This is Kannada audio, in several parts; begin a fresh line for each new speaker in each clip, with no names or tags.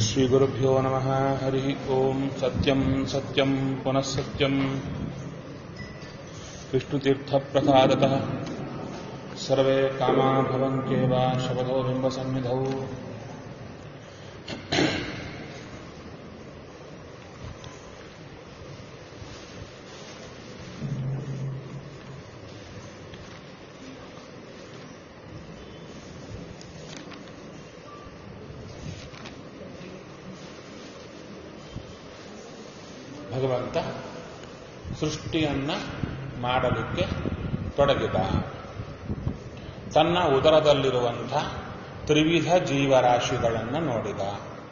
श्रीगुरुभ्यो नमः हरिः ओम् सत्यम् सत्यम् पुनः सत्यम् विष्णुतीर्थप्रसादतः सर्वे कामा भवन्त्येव शपथो बिम्बसन्निधौ ಭಗವಂತ ಸೃಷ್ಟಿಯನ್ನ ಮಾಡಲಿಕ್ಕೆ ತೊಡಗಿದ ತನ್ನ ಉದರದಲ್ಲಿರುವಂಥ ತ್ರಿವಿಧ ಜೀವರಾಶಿಗಳನ್ನು ನೋಡಿದ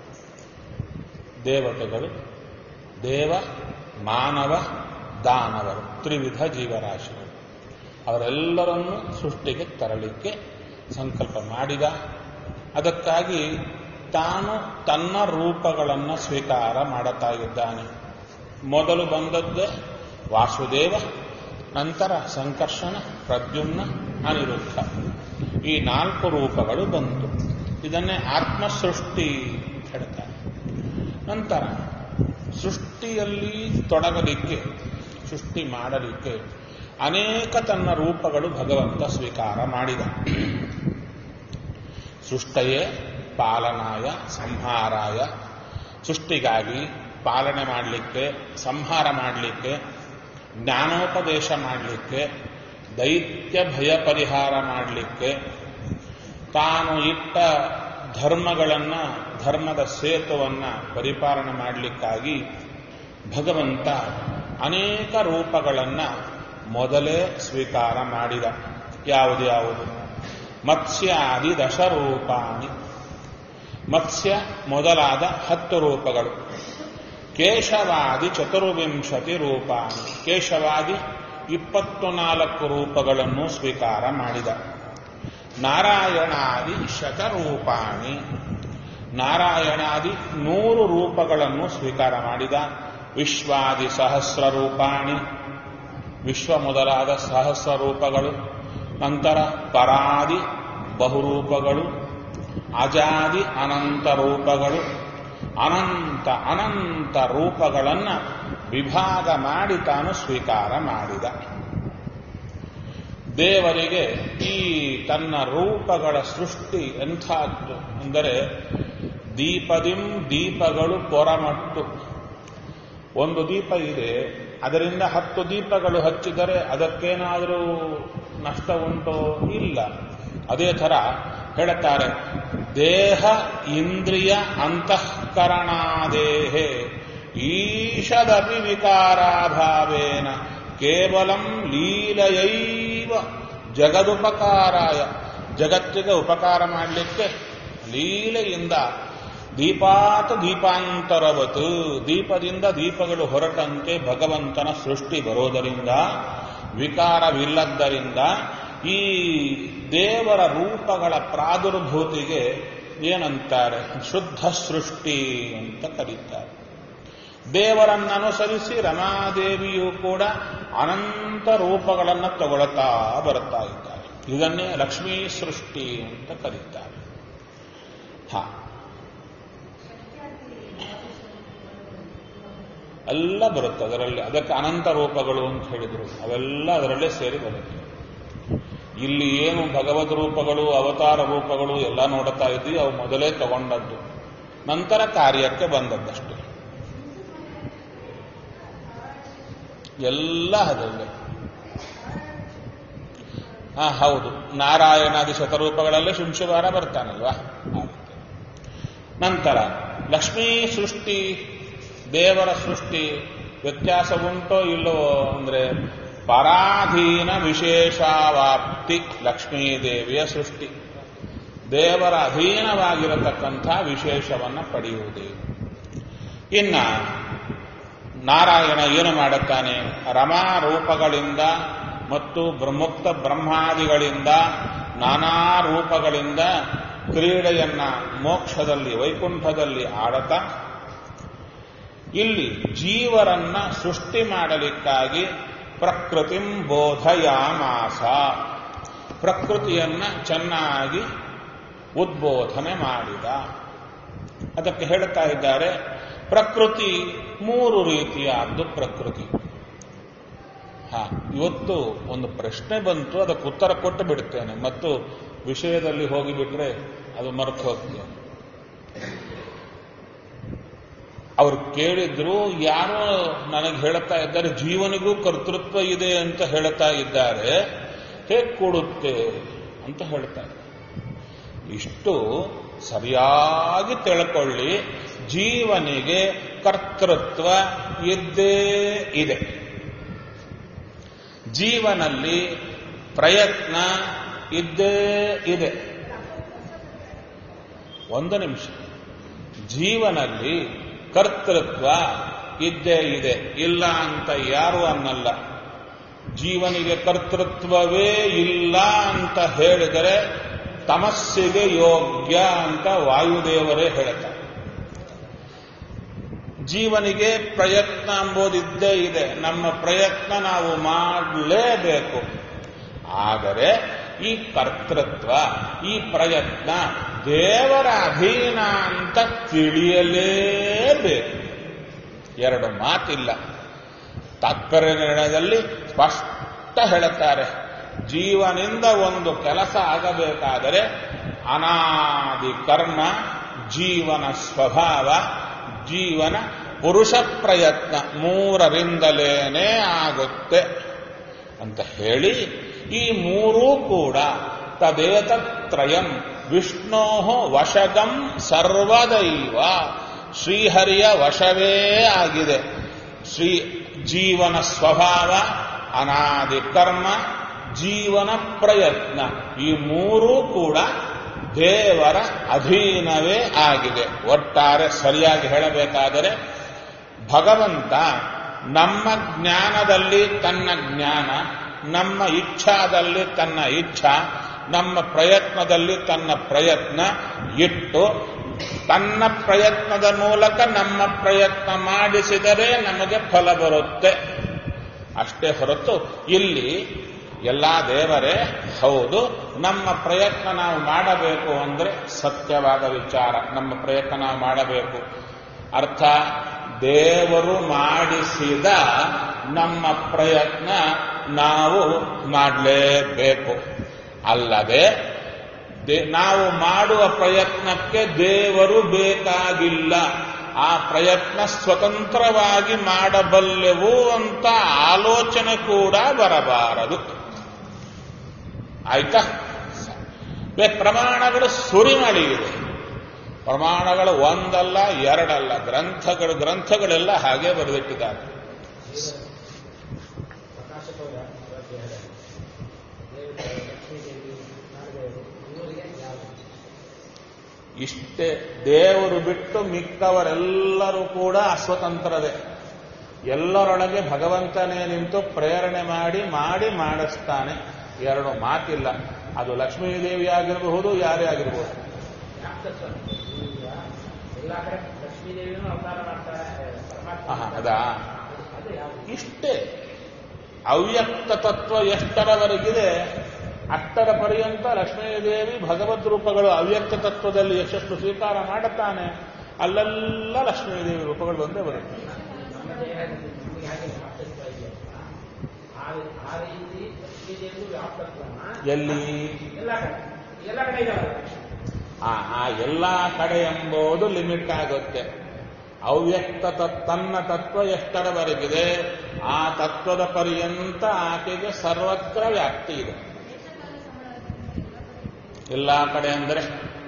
ದೇವತೆಗಳು ದೇವ ಮಾನವ ದಾನವರು ತ್ರಿವಿಧ ಜೀವರಾಶಿಗಳು ಅವರೆಲ್ಲರನ್ನೂ ಸೃಷ್ಟಿಗೆ ತರಲಿಕ್ಕೆ ಸಂಕಲ್ಪ ಮಾಡಿದ ಅದಕ್ಕಾಗಿ ತಾನು ತನ್ನ ರೂಪಗಳನ್ನು ಸ್ವೀಕಾರ ಮಾಡುತ್ತಾ ಇದ್ದಾನೆ ಮೊದಲು ಬಂದದ್ದೇ ವಾಸುದೇವ ನಂತರ ಸಂಕರ್ಷಣ ಪ್ರದ್ಯುಮ್ನ ಅನಿರುದ್ಧ ಈ ನಾಲ್ಕು ರೂಪಗಳು ಬಂತು ಇದನ್ನೇ ಆತ್ಮಸೃಷ್ಟಿ ಹೇಳ್ತಾರೆ ನಂತರ ಸೃಷ್ಟಿಯಲ್ಲಿ ತೊಡಗಲಿಕ್ಕೆ ಸೃಷ್ಟಿ ಮಾಡಲಿಕ್ಕೆ ಅನೇಕ ತನ್ನ ರೂಪಗಳು ಭಗವಂತ ಸ್ವೀಕಾರ ಮಾಡಿದ ಸೃಷ್ಟಯೇ ಪಾಲನಾಯ ಸಂಹಾರಾಯ ಸೃಷ್ಟಿಗಾಗಿ ಪಾಲನೆ ಮಾಡಲಿಕ್ಕೆ ಸಂಹಾರ ಮಾಡಲಿಕ್ಕೆ ಜ್ಞಾನೋಪದೇಶ ಮಾಡಲಿಕ್ಕೆ ದೈತ್ಯ ಭಯ ಪರಿಹಾರ ಮಾಡಲಿಕ್ಕೆ ತಾನು ಇಟ್ಟ ಧರ್ಮಗಳನ್ನು ಧರ್ಮದ ಸೇತುವನ್ನು ಪರಿಪಾಲನೆ ಮಾಡಲಿಕ್ಕಾಗಿ ಭಗವಂತ ಅನೇಕ ರೂಪಗಳನ್ನು ಮೊದಲೇ ಸ್ವೀಕಾರ ಮಾಡಿದ ಯಾವುದು ಯಾವುದು ಮತ್ಸ್ಯಾದಿ ದಶರೂಪಾಣಿ ಮತ್ಸ್ಯ ಮೊದಲಾದ ಹತ್ತು ರೂಪಗಳು ಕೇಶವಾದಿ ಚತುರ್ವಿಂಶತಿ ರೂಪಾಣಿ ಕೇಶವಾದಿ ಇಪ್ಪತ್ತು ನಾಲ್ಕು ರೂಪಗಳನ್ನು ಸ್ವೀಕಾರ ಮಾಡಿದ ನಾರಾಯಣಾದಿ ಶತರೂಪಾಣಿ ನಾರಾಯಣಾದಿ ನೂರು ರೂಪಗಳನ್ನು ಸ್ವೀಕಾರ ಮಾಡಿದ ವಿಶ್ವಾದಿ ಸಹಸ್ರ ರೂಪಾಣಿ ವಿಶ್ವ ಮೊದಲಾದ ಸಹಸ್ರ ರೂಪಗಳು ನಂತರ ಪರಾದಿ ಬಹುರೂಪಗಳು ಅಜಾದಿ ಅನಂತ ರೂಪಗಳು ಅನಂತ ಅನಂತ ರೂಪಗಳನ್ನು ವಿಭಾಗ ಮಾಡಿ ತಾನು ಸ್ವೀಕಾರ ಮಾಡಿದ ದೇವರಿಗೆ ಈ ತನ್ನ ರೂಪಗಳ ಸೃಷ್ಟಿ ಎಂಥದ್ದು ಅಂದರೆ ದೀಪದಿಂ ದೀಪಗಳು ಪೊರಮಟ್ಟು ಒಂದು ದೀಪ ಇದೆ ಅದರಿಂದ ಹತ್ತು ದೀಪಗಳು ಹಚ್ಚಿದರೆ ಅದಕ್ಕೇನಾದರೂ ನಷ್ಟ ಉಂಟೋ ಇಲ್ಲ ಅದೇ ಥರ ಹೇಳುತ್ತಾರೆ ದೇಹ ಇಂದ್ರಿಯ ಅಂತಃಕರಣಾದೇಹೆ ಈಶದಪಿ ವಿಕಾರಾಭಾವೇನ ಕೇವಲಂ ಲೀಲೆಯೈವ ಜಗದುಪಕಾರಾಯ ಜಗತ್ತಿಗೆ ಉಪಕಾರ ಮಾಡಲಿಕ್ಕೆ ಲೀಲೆಯಿಂದ ದೀಪಾತ ದೀಪಾಂತರವತು ದೀಪದಿಂದ ದೀಪಗಳು ಹೊರಟಂತೆ ಭಗವಂತನ ಸೃಷ್ಟಿ ಬರೋದರಿಂದ ವಿಕಾರವಿಲ್ಲದ್ದರಿಂದ ಈ ದೇವರ ರೂಪಗಳ ಪ್ರಾದುರ್ಭೂತಿಗೆ ಏನಂತಾರೆ ಶುದ್ಧ ಸೃಷ್ಟಿ ಅಂತ ಕರೀತಾರೆ ದೇವರನ್ನನುಸರಿಸಿ ರಮಾದೇವಿಯು ಕೂಡ ಅನಂತ ರೂಪಗಳನ್ನು ತಗೊಳ್ತಾ ಬರುತ್ತಾ ಇದ್ದಾರೆ ಇದನ್ನೇ ಲಕ್ಷ್ಮೀ ಸೃಷ್ಟಿ ಅಂತ ಕರೀತಾರೆ ಹಾ ಎಲ್ಲ ಬರುತ್ತೆ ಅದರಲ್ಲಿ ಅದಕ್ಕೆ ಅನಂತ ರೂಪಗಳು ಅಂತ ಹೇಳಿದರು ಅವೆಲ್ಲ ಅದರಲ್ಲೇ ಸೇರಿ ಬರುತ್ತೆ ಇಲ್ಲಿ ಏನು ಭಗವದ್ ರೂಪಗಳು ಅವತಾರ ರೂಪಗಳು ಎಲ್ಲ ನೋಡುತ್ತಾ ಇದ್ದೀವಿ ಅವು ಮೊದಲೇ ತಗೊಂಡದ್ದು ನಂತರ ಕಾರ್ಯಕ್ಕೆ ಬಂದದ್ದಷ್ಟೇ ಎಲ್ಲ ಅದರಲ್ಲೇ ಹಾ ಹೌದು ನಾರಾಯಣಾದಿ ಶತರೂಪಗಳಲ್ಲೇ ಶುಂಶುವಾರ ಬರ್ತಾನಲ್ವಾ ನಂತರ ಲಕ್ಷ್ಮೀ ಸೃಷ್ಟಿ ದೇವರ ಸೃಷ್ಟಿ ವ್ಯತ್ಯಾಸ ಉಂಟೋ ಇಲ್ಲವೋ ಅಂದ್ರೆ ಪರಾಧೀನ ವಿಶೇಷಾವಾಪ್ತಿ ಲಕ್ಷ್ಮೀದೇವಿಯ ಸೃಷ್ಟಿ ದೇವರ ಅಧೀನವಾಗಿರತಕ್ಕಂಥ ವಿಶೇಷವನ್ನು ಪಡೆಯುವುದೇ ಇನ್ನ ನಾರಾಯಣ ಏನು ಮಾಡುತ್ತಾನೆ ರಮಾ ರೂಪಗಳಿಂದ ಮತ್ತು ಬ್ರಹ್ಮುಕ್ತ ಬ್ರಹ್ಮಾದಿಗಳಿಂದ ನಾನಾ ರೂಪಗಳಿಂದ ಕ್ರೀಡೆಯನ್ನ ಮೋಕ್ಷದಲ್ಲಿ ವೈಕುಂಠದಲ್ಲಿ ಆಡತಾ ಇಲ್ಲಿ ಜೀವರನ್ನ ಸೃಷ್ಟಿ ಮಾಡಲಿಕ್ಕಾಗಿ ಪ್ರಕೃತಿಂ ಬೋಧಯಾಮಾಸ ಪ್ರಕೃತಿಯನ್ನ ಚೆನ್ನಾಗಿ ಉದ್ಬೋಧನೆ ಮಾಡಿದ ಅದಕ್ಕೆ ಹೇಳ್ತಾ ಇದ್ದಾರೆ ಪ್ರಕೃತಿ ಮೂರು ರೀತಿಯಾದ್ದು ಪ್ರಕೃತಿ ಹಾ ಇವತ್ತು ಒಂದು ಪ್ರಶ್ನೆ ಬಂತು ಅದಕ್ಕೆ ಉತ್ತರ ಕೊಟ್ಟು ಬಿಡ್ತೇನೆ ಮತ್ತು ವಿಷಯದಲ್ಲಿ ಹೋಗಿಬಿಟ್ರೆ ಅದು ಮರೆತು ಹೋಗ್ತೇನೆ ಅವ್ರು ಕೇಳಿದ್ರು ಯಾರೋ ನನಗೆ ಹೇಳ್ತಾ ಇದ್ದಾರೆ ಜೀವನಿಗೂ ಕರ್ತೃತ್ವ ಇದೆ ಅಂತ ಹೇಳ್ತಾ ಇದ್ದಾರೆ ಹೇಗೆ ಕೊಡುತ್ತೆ ಅಂತ ಹೇಳ್ತಾ ಇದ್ದಾರೆ ಇಷ್ಟು ಸರಿಯಾಗಿ ತಿಳ್ಕೊಳ್ಳಿ ಜೀವನಿಗೆ ಕರ್ತೃತ್ವ ಇದ್ದೇ ಇದೆ ಜೀವನಲ್ಲಿ ಪ್ರಯತ್ನ ಇದ್ದೇ ಇದೆ ಒಂದು ನಿಮಿಷ ಜೀವನಲ್ಲಿ ಕರ್ತೃತ್ವ ಇದ್ದೇ ಇದೆ ಇಲ್ಲ ಅಂತ ಯಾರು ಅನ್ನಲ್ಲ ಜೀವನಿಗೆ ಕರ್ತೃತ್ವವೇ ಇಲ್ಲ ಅಂತ ಹೇಳಿದರೆ ತಮಸ್ಸಿಗೆ ಯೋಗ್ಯ ಅಂತ ವಾಯುದೇವರೇ ಹೇಳ್ತಾರೆ ಜೀವನಿಗೆ ಪ್ರಯತ್ನ ಎಂಬುದಿದ್ದೇ ಇದೆ ನಮ್ಮ ಪ್ರಯತ್ನ ನಾವು ಮಾಡಲೇಬೇಕು ಆದರೆ ಈ ಕರ್ತೃತ್ವ ಈ ಪ್ರಯತ್ನ ದೇವರ ಅಧೀನ ಅಂತ ತಿಳಿಯಲೇಬೇಕು ಎರಡು ಮಾತಿಲ್ಲ ತಾತ್ಪರ್ಯ ನಿರ್ಣಯದಲ್ಲಿ ಸ್ಪಷ್ಟ ಹೇಳುತ್ತಾರೆ ಜೀವನಿಂದ ಒಂದು ಕೆಲಸ ಆಗಬೇಕಾದರೆ ಅನಾದಿ ಕರ್ಮ ಜೀವನ ಸ್ವಭಾವ ಜೀವನ ಪುರುಷ ಪ್ರಯತ್ನ ಮೂರರಿಂದಲೇನೆ ಆಗುತ್ತೆ ಅಂತ ಹೇಳಿ ಈ ಮೂರೂ ಕೂಡ ತದೇತತ್ರಯಂ ವಿಷ್ಣೋ ವಶಗಂ ಸರ್ವದೈವ ಶ್ರೀಹರಿಯ ವಶವೇ ಆಗಿದೆ ಶ್ರೀ ಜೀವನ ಸ್ವಭಾವ ಅನಾದಿ ಕರ್ಮ ಜೀವನ ಪ್ರಯತ್ನ ಈ ಮೂರೂ ಕೂಡ ದೇವರ ಅಧೀನವೇ ಆಗಿದೆ ಒಟ್ಟಾರೆ ಸರಿಯಾಗಿ ಹೇಳಬೇಕಾದರೆ ಭಗವಂತ ನಮ್ಮ ಜ್ಞಾನದಲ್ಲಿ ತನ್ನ ಜ್ಞಾನ ನಮ್ಮ ಇಚ್ಛಾದಲ್ಲಿ ತನ್ನ ಇಚ್ಛಾ ನಮ್ಮ ಪ್ರಯತ್ನದಲ್ಲಿ ತನ್ನ ಪ್ರಯತ್ನ ಇಟ್ಟು ತನ್ನ ಪ್ರಯತ್ನದ ಮೂಲಕ ನಮ್ಮ ಪ್ರಯತ್ನ ಮಾಡಿಸಿದರೆ ನಮಗೆ ಫಲ ಬರುತ್ತೆ ಅಷ್ಟೇ ಹೊರತು ಇಲ್ಲಿ ಎಲ್ಲ ದೇವರೇ ಹೌದು ನಮ್ಮ ಪ್ರಯತ್ನ ನಾವು ಮಾಡಬೇಕು ಅಂದರೆ ಸತ್ಯವಾದ ವಿಚಾರ ನಮ್ಮ ಪ್ರಯತ್ನ ನಾವು ಮಾಡಬೇಕು ಅರ್ಥ ದೇವರು ಮಾಡಿಸಿದ ನಮ್ಮ ಪ್ರಯತ್ನ ನಾವು ಮಾಡಲೇಬೇಕು ಅಲ್ಲದೆ ನಾವು ಮಾಡುವ ಪ್ರಯತ್ನಕ್ಕೆ ದೇವರು ಬೇಕಾಗಿಲ್ಲ ಆ ಪ್ರಯತ್ನ ಸ್ವತಂತ್ರವಾಗಿ ಮಾಡಬಲ್ಲೆವು ಅಂತ ಆಲೋಚನೆ ಕೂಡ ಬರಬಾರದು ಆಯ್ತಾ ಪ್ರಮಾಣಗಳು ಸುರಿಮಳಿ ಇದೆ ಪ್ರಮಾಣಗಳು ಒಂದಲ್ಲ ಎರಡಲ್ಲ ಗ್ರಂಥಗಳು ಗ್ರಂಥಗಳೆಲ್ಲ ಹಾಗೆ ಬರೆದಿಟ್ಟಿದ್ದಾರೆ ಇಷ್ಟೇ ದೇವರು ಬಿಟ್ಟು ಮಿಕ್ಕವರೆಲ್ಲರೂ ಕೂಡ ಅಸ್ವತಂತ್ರರೇ ಎಲ್ಲರೊಳಗೆ ಭಗವಂತನೇ ನಿಂತು ಪ್ರೇರಣೆ ಮಾಡಿ ಮಾಡಿ ಮಾಡಿಸ್ತಾನೆ ಎರಡು ಮಾತಿಲ್ಲ ಅದು ಲಕ್ಷ್ಮೀದೇವಿ ಆಗಿರಬಹುದು ಯಾರೇ ಆಗಿರಬಹುದು ಅದಾ ಇಷ್ಟೇ ಅವ್ಯಕ್ತ ತತ್ವ ಎಷ್ಟರವರೆಗಿದೆ ಅಷ್ಟರ ಪರ್ಯಂತ ಲಕ್ಷ್ಮೀದೇವಿ ಭಗವದ್ ರೂಪಗಳು ಅವ್ಯಕ್ತ ತತ್ವದಲ್ಲಿ ಎಷ್ಟೆಷ್ಟು ಸ್ವೀಕಾರ ಮಾಡುತ್ತಾನೆ ಅಲ್ಲೆಲ್ಲ ಲಕ್ಷ್ಮೀದೇವಿ ರೂಪಗಳು ಬಂದೇ ಬರುತ್ತೆ ಎಲ್ಲಿ ಆ ಆ ಎಲ್ಲ ಕಡೆ ಎಂಬುದು ಲಿಮಿಟ್ ಆಗುತ್ತೆ ಅವ್ಯಕ್ತ ತನ್ನ ತತ್ವ ಎಷ್ಟರವರೆಗಿದೆ ಆ ತತ್ವದ ಪರ್ಯಂತ ಆಕೆಗೆ ಸರ್ವತ್ರ ವ್ಯಾಪ್ತಿ ಇದೆ ಎಲ್ಲ ಕಡೆ ಅಂದರೆ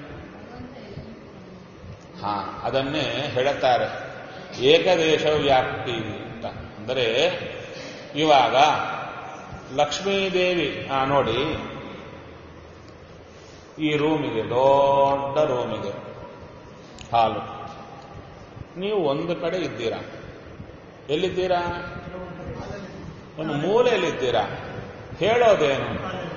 ಹಾ ಅದನ್ನೇ ಹೇಳುತ್ತಾರೆ ಏಕದೇಶ ವ್ಯಾಪ್ತಿ ಅಂತ ಅಂದರೆ ಇವಾಗ ಲಕ್ಷ್ಮೀದೇವಿ ಆ ನೋಡಿ ಈ ರೂಮಿಗೆ ದೊಡ್ಡ ರೂಮಿಗೆ ಹಾಲು ನೀವು ಒಂದು ಕಡೆ ಇದ್ದೀರಾ ಎಲ್ಲಿದ್ದೀರಾ ಒಂದು ಮೂಲೆಯಲ್ಲಿದ್ದೀರಾ ಹೇಳೋದೇನು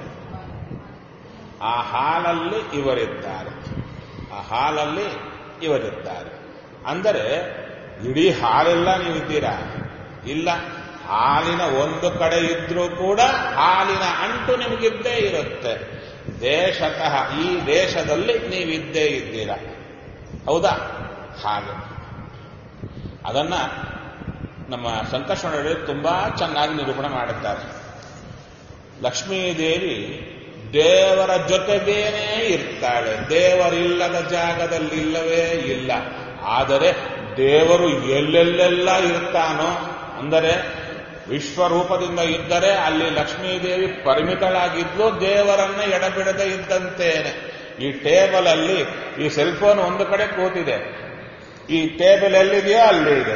ಆ ಹಾಲಲ್ಲಿ ಇವರಿದ್ದಾರೆ ಆ ಹಾಲಲ್ಲಿ ಇವರಿದ್ದಾರೆ ಅಂದರೆ ಇಡೀ ಹಾಲೆಲ್ಲ ನೀವಿದ್ದೀರಾ ಇಲ್ಲ ಹಾಲಿನ ಒಂದು ಕಡೆ ಇದ್ರೂ ಕೂಡ ಹಾಲಿನ ಅಂಟು ನಿಮಗಿದ್ದೇ ಇರುತ್ತೆ ದೇಶತಃ ಈ ದೇಶದಲ್ಲಿ ನೀವಿದ್ದೇ ಇದ್ದೀರಾ ಹೌದಾ ಹಾಗೆ ಅದನ್ನ ನಮ್ಮ ಸಂಕರ್ಷಣೆ ತುಂಬಾ ಚೆನ್ನಾಗಿ ನಿರೂಪಣೆ ಮಾಡುತ್ತಾರೆ ಲಕ್ಷ್ಮೀದೇವಿ ದೇವರ ಜೊತೆಗೇನೇ ಇರ್ತಾಳೆ ದೇವರಿಲ್ಲದ ಜಾಗದಲ್ಲಿ ಇಲ್ಲವೇ ಇಲ್ಲ ಆದರೆ ದೇವರು ಎಲ್ಲೆಲ್ಲೆಲ್ಲ ಇರ್ತಾನೋ ಅಂದರೆ ವಿಶ್ವರೂಪದಿಂದ ಇದ್ದರೆ ಅಲ್ಲಿ ಲಕ್ಷ್ಮೀದೇವಿ ಪರಿಮಿತಳಾಗಿದ್ಲು ದೇವರನ್ನ ಎಡಬಿಡದೆ ಇದ್ದಂತೇನೆ ಈ ಟೇಬಲ್ ಅಲ್ಲಿ ಈ ಸೆಲ್ ಫೋನ್ ಒಂದು ಕಡೆ ಕೂತಿದೆ ಈ ಟೇಬಲ್ ಎಲ್ಲಿದೆಯೋ ಅಲ್ಲೇ ಇದೆ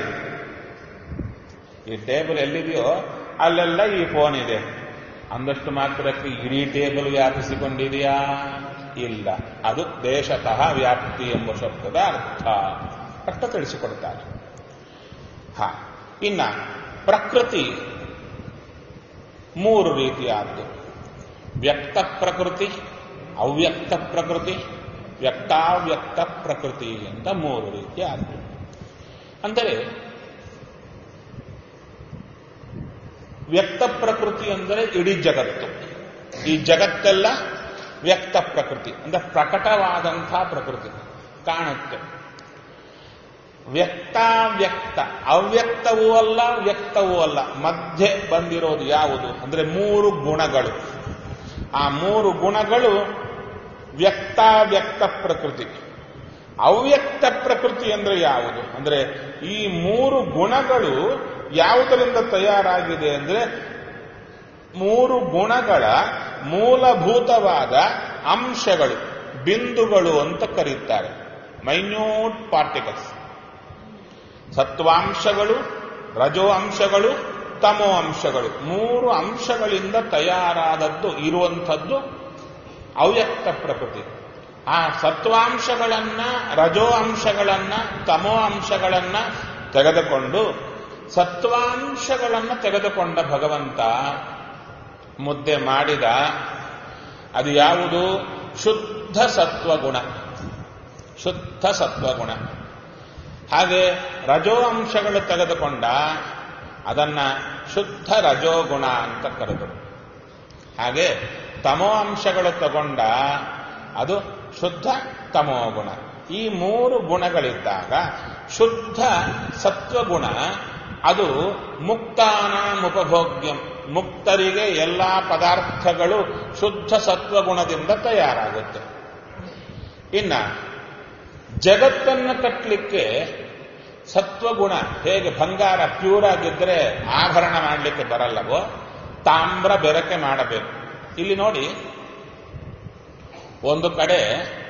ಈ ಟೇಬಲ್ ಎಲ್ಲಿದೆಯೋ ಅಲ್ಲೆಲ್ಲ ಈ ಫೋನ್ ಇದೆ ಅಂದಷ್ಟು ಮಾತ್ರಕ್ಕೆ ಇಡೀ ಟೇಬಲ್ ವ್ಯಾಪಿಸಿಕೊಂಡಿದೆಯಾ ಇಲ್ಲ ಅದು ದೇಶತಃ ವ್ಯಾಪ್ತಿ ಎಂಬ ಶಬ್ದದ ಅರ್ಥ ಅರ್ಥ ತಿಳಿಸಿಕೊಡ್ತಾರೆ ಹ ಇನ್ನ ಪ್ರಕೃತಿ ಮೂರು ರೀತಿಯಾದ್ದು ವ್ಯಕ್ತ ಪ್ರಕೃತಿ ಅವ್ಯಕ್ತ ಪ್ರಕೃತಿ ವ್ಯಕ್ತಾವ್ಯಕ್ತ ಪ್ರಕೃತಿ ಅಂತ ಮೂರು ರೀತಿಯಾದ್ದು ಅಂದರೆ ವ್ಯಕ್ತ ಪ್ರಕೃತಿ ಅಂದರೆ ಇಡೀ ಜಗತ್ತು ಈ ಜಗತ್ತೆಲ್ಲ ವ್ಯಕ್ತ ಪ್ರಕೃತಿ ಅಂದ್ರೆ ಪ್ರಕಟವಾದಂಥ ಪ್ರಕೃತಿ ಕಾಣುತ್ತೆ ವ್ಯಕ್ತಾವ್ಯಕ್ತ ಅವ್ಯಕ್ತವೂ ಅಲ್ಲ ವ್ಯಕ್ತವೂ ಅಲ್ಲ ಮಧ್ಯೆ ಬಂದಿರೋದು ಯಾವುದು ಅಂದ್ರೆ ಮೂರು ಗುಣಗಳು ಆ ಮೂರು ಗುಣಗಳು ವ್ಯಕ್ತಾವ್ಯಕ್ತ ಪ್ರಕೃತಿ ಅವ್ಯಕ್ತ ಪ್ರಕೃತಿ ಅಂದ್ರೆ ಯಾವುದು ಅಂದ್ರೆ ಈ ಮೂರು ಗುಣಗಳು ಯಾವುದರಿಂದ ತಯಾರಾಗಿದೆ ಅಂದ್ರೆ ಮೂರು ಗುಣಗಳ ಮೂಲಭೂತವಾದ ಅಂಶಗಳು ಬಿಂದುಗಳು ಅಂತ ಕರೀತಾರೆ ಮೈನ್ಯೂಟ್ ಪಾರ್ಟಿಕಲ್ಸ್ ಸತ್ವಾಂಶಗಳು ರಜೋ ಅಂಶಗಳು ತಮೋ ಅಂಶಗಳು ಮೂರು ಅಂಶಗಳಿಂದ ತಯಾರಾದದ್ದು ಇರುವಂಥದ್ದು ಅವ್ಯಕ್ತ ಪ್ರಕೃತಿ ಆ ಸತ್ವಾಂಶಗಳನ್ನ ರಜೋ ಅಂಶಗಳನ್ನ ತಮೋ ಅಂಶಗಳನ್ನ ತೆಗೆದುಕೊಂಡು ಸತ್ವಾಂಶಗಳನ್ನ ತೆಗೆದುಕೊಂಡ ಭಗವಂತ ಮುದ್ದೆ ಮಾಡಿದ ಅದು ಯಾವುದು ಶುದ್ಧ ಸತ್ವಗುಣ ಶುದ್ಧ ಸತ್ವಗುಣ ಹಾಗೆ ರಜೋ ಅಂಶಗಳು ತೆಗೆದುಕೊಂಡ ಅದನ್ನ ಶುದ್ಧ ರಜೋಗುಣ ಅಂತ ಕರೆದರು ಹಾಗೆ ತಮೋ ಅಂಶಗಳು ತಗೊಂಡ ಅದು ಶುದ್ಧ ತಮೋಗುಣ ಈ ಮೂರು ಗುಣಗಳಿದ್ದಾಗ ಶುದ್ಧ ಸತ್ವಗುಣ ಅದು ಮುಕ್ತಾನ ಉಪಭೋಗ್ಯಂ ಮುಕ್ತರಿಗೆ ಎಲ್ಲಾ ಪದಾರ್ಥಗಳು ಶುದ್ಧ ಸತ್ವಗುಣದಿಂದ ತಯಾರಾಗುತ್ತೆ ಇನ್ನ ಜಗತ್ತನ್ನು ಕಟ್ಟಲಿಕ್ಕೆ ಸತ್ವಗುಣ ಹೇಗೆ ಬಂಗಾರ ಪ್ಯೂರ್ ಆಗಿದ್ರೆ ಆಭರಣ ಮಾಡಲಿಕ್ಕೆ ಬರಲ್ಲವೋ ತಾಮ್ರ ಬೆರಕೆ ಮಾಡಬೇಕು ಇಲ್ಲಿ ನೋಡಿ ಒಂದು ಕಡೆ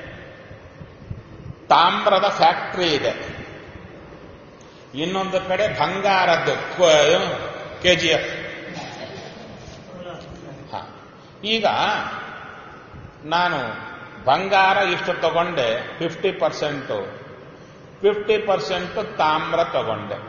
ತಾಮ್ರದ ಫ್ಯಾಕ್ಟರಿ ಇದೆ ಇನ್ನೊಂದು ಕಡೆ ಬಂಗಾರದ್ದು ಕೆ ಜಿ ಎಫ್ ಈಗ ನಾನು ಬಂಗಾರ ಇಷ್ಟು ತಗೊಂಡೆ ಫಿಫ್ಟಿ ಪರ್ಸೆಂಟು ಫಿಫ್ಟಿ ಪರ್ಸೆಂಟ್ ತಾಮ್ರ ತಗೊಂಡೆ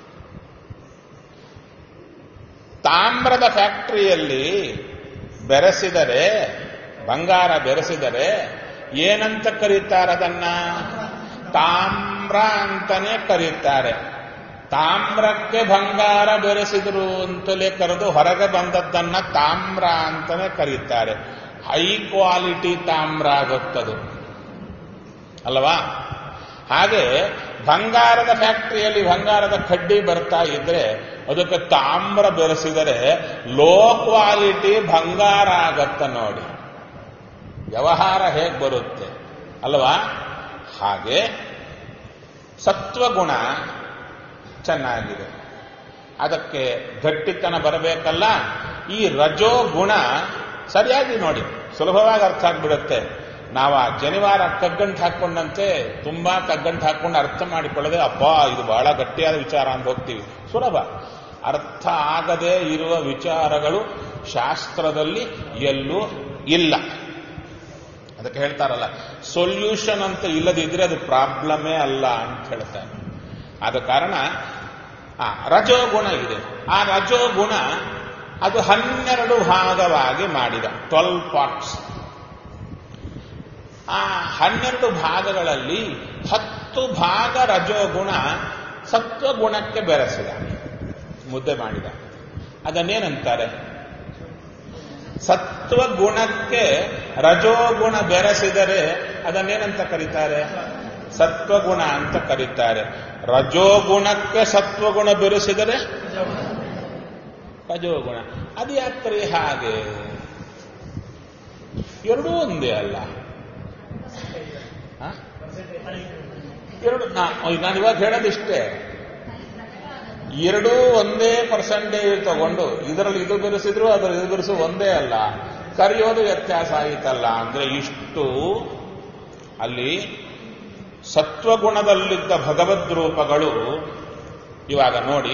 ತಾಮ್ರದ ಫ್ಯಾಕ್ಟರಿಯಲ್ಲಿ ಬೆರೆಸಿದರೆ ಬಂಗಾರ ಬೆರೆಸಿದರೆ ಏನಂತ ಕರೀತಾರೆ ಅದನ್ನ ತಾಮ್ರ ಅಂತಾನೆ ಕರೀತಾರೆ ತಾಮ್ರಕ್ಕೆ ಬಂಗಾರ ಬೆರೆಸಿದ್ರು ಅಂತಲೇ ಕರೆದು ಹೊರಗೆ ಬಂದದ್ದನ್ನ ತಾಮ್ರ ಅಂತಾನೆ ಕರೀತಾರೆ ಹೈ ಕ್ವಾಲಿಟಿ ತಾಮ್ರ ಆಗುತ್ತದು ಅಲ್ವಾ ಹಾಗೆ ಬಂಗಾರದ ಫ್ಯಾಕ್ಟರಿಯಲ್ಲಿ ಬಂಗಾರದ ಕಡ್ಡಿ ಬರ್ತಾ ಇದ್ರೆ ಅದಕ್ಕೆ ತಾಮ್ರ ಬೆರೆಸಿದರೆ ಲೋ ಕ್ವಾಲಿಟಿ ಬಂಗಾರ ಆಗತ್ತ ನೋಡಿ ವ್ಯವಹಾರ ಹೇಗೆ ಬರುತ್ತೆ ಅಲ್ವಾ ಹಾಗೆ ಸತ್ವಗುಣ ಚೆನ್ನಾಗಿದೆ ಅದಕ್ಕೆ ಗಟ್ಟಿತನ ಬರಬೇಕಲ್ಲ ಈ ರಜೋ ಗುಣ ಸರಿಯಾಗಿ ನೋಡಿ ಸುಲಭವಾಗಿ ಅರ್ಥ ಆಗ್ಬಿಡುತ್ತೆ ನಾವು ಆ ಜನಿವಾರ ಕಗ್ಗಂಟು ಹಾಕೊಂಡಂತೆ ತುಂಬಾ ಕಗ್ಗಂಟು ಹಾಕೊಂಡು ಅರ್ಥ ಮಾಡಿಕೊಳ್ಳದೆ ಅಪ್ಪ ಇದು ಬಹಳ ಗಟ್ಟಿಯಾದ ವಿಚಾರ ಅಂತ ಹೋಗ್ತೀವಿ ಸುಲಭ ಅರ್ಥ ಆಗದೇ ಇರುವ ವಿಚಾರಗಳು ಶಾಸ್ತ್ರದಲ್ಲಿ ಎಲ್ಲೂ ಇಲ್ಲ ಅದಕ್ಕೆ ಹೇಳ್ತಾರಲ್ಲ ಸೊಲ್ಯೂಷನ್ ಅಂತ ಇಲ್ಲದಿದ್ರೆ ಅದು ಪ್ರಾಬ್ಲಮೇ ಅಲ್ಲ ಅಂತ ಹೇಳ್ತಾರೆ ಆದ ಕಾರಣ ಆ ರಜೋಗುಣ ಇದೆ ಆ ರಜೋಗುಣ ಅದು ಹನ್ನೆರಡು ಭಾಗವಾಗಿ ಮಾಡಿದ ಟ್ವೆಲ್ವ್ ಪಾರ್ಟ್ಸ್ ಆ ಹನ್ನೆರಡು ಭಾಗಗಳಲ್ಲಿ ಹತ್ತು ಭಾಗ ರಜೋಗುಣ ಸತ್ವಗುಣಕ್ಕೆ ಬೆರೆಸಿದ ಮುದ್ದೆ ಮಾಡಿದ ಅದನ್ನೇನಂತಾರೆ ಸತ್ವಗುಣಕ್ಕೆ ರಜೋಗುಣ ಬೆರೆಸಿದರೆ ಅದನ್ನೇನಂತ ಕರೀತಾರೆ ಸತ್ವಗುಣ ಅಂತ ಕರೀತಾರೆ ರಜೋಗುಣಕ್ಕೆ ಸತ್ವಗುಣ ಬೆರೆಸಿದರೆ ರಜೋಗುಣ ಅದು ಯಾಕ್ರಿ ಹಾಗೆ ಎರಡೂ ಒಂದೇ ಅಲ್ಲ ಹ? ಎರಡು ನಾ- ನಾನು ಇವಾಗ ಹೇಳೋದಿಷ್ಟೇ ಎರಡೂ ಒಂದೇ ಪರ್ಸೆಂಟೇಜ್ ತಗೊಂಡು ಇದರಲ್ಲಿ ಇದು ಬೆರೆಸಿದ್ರು ಅದರಲ್ಲಿ ಇದು ಬೆರೆಸು ಒಂದೇ ಅಲ್ಲ ಕರೆಯೋದು ವ್ಯತ್ಯಾಸ ಆಯಿತಲ್ಲ ಅಂದ್ರೆ ಇಷ್ಟು ಅಲ್ಲಿ ಸತ್ವಗುಣದಲ್ಲಿದ್ದ ಭಗವದ್ ರೂಪಗಳು ಇವಾಗ ನೋಡಿ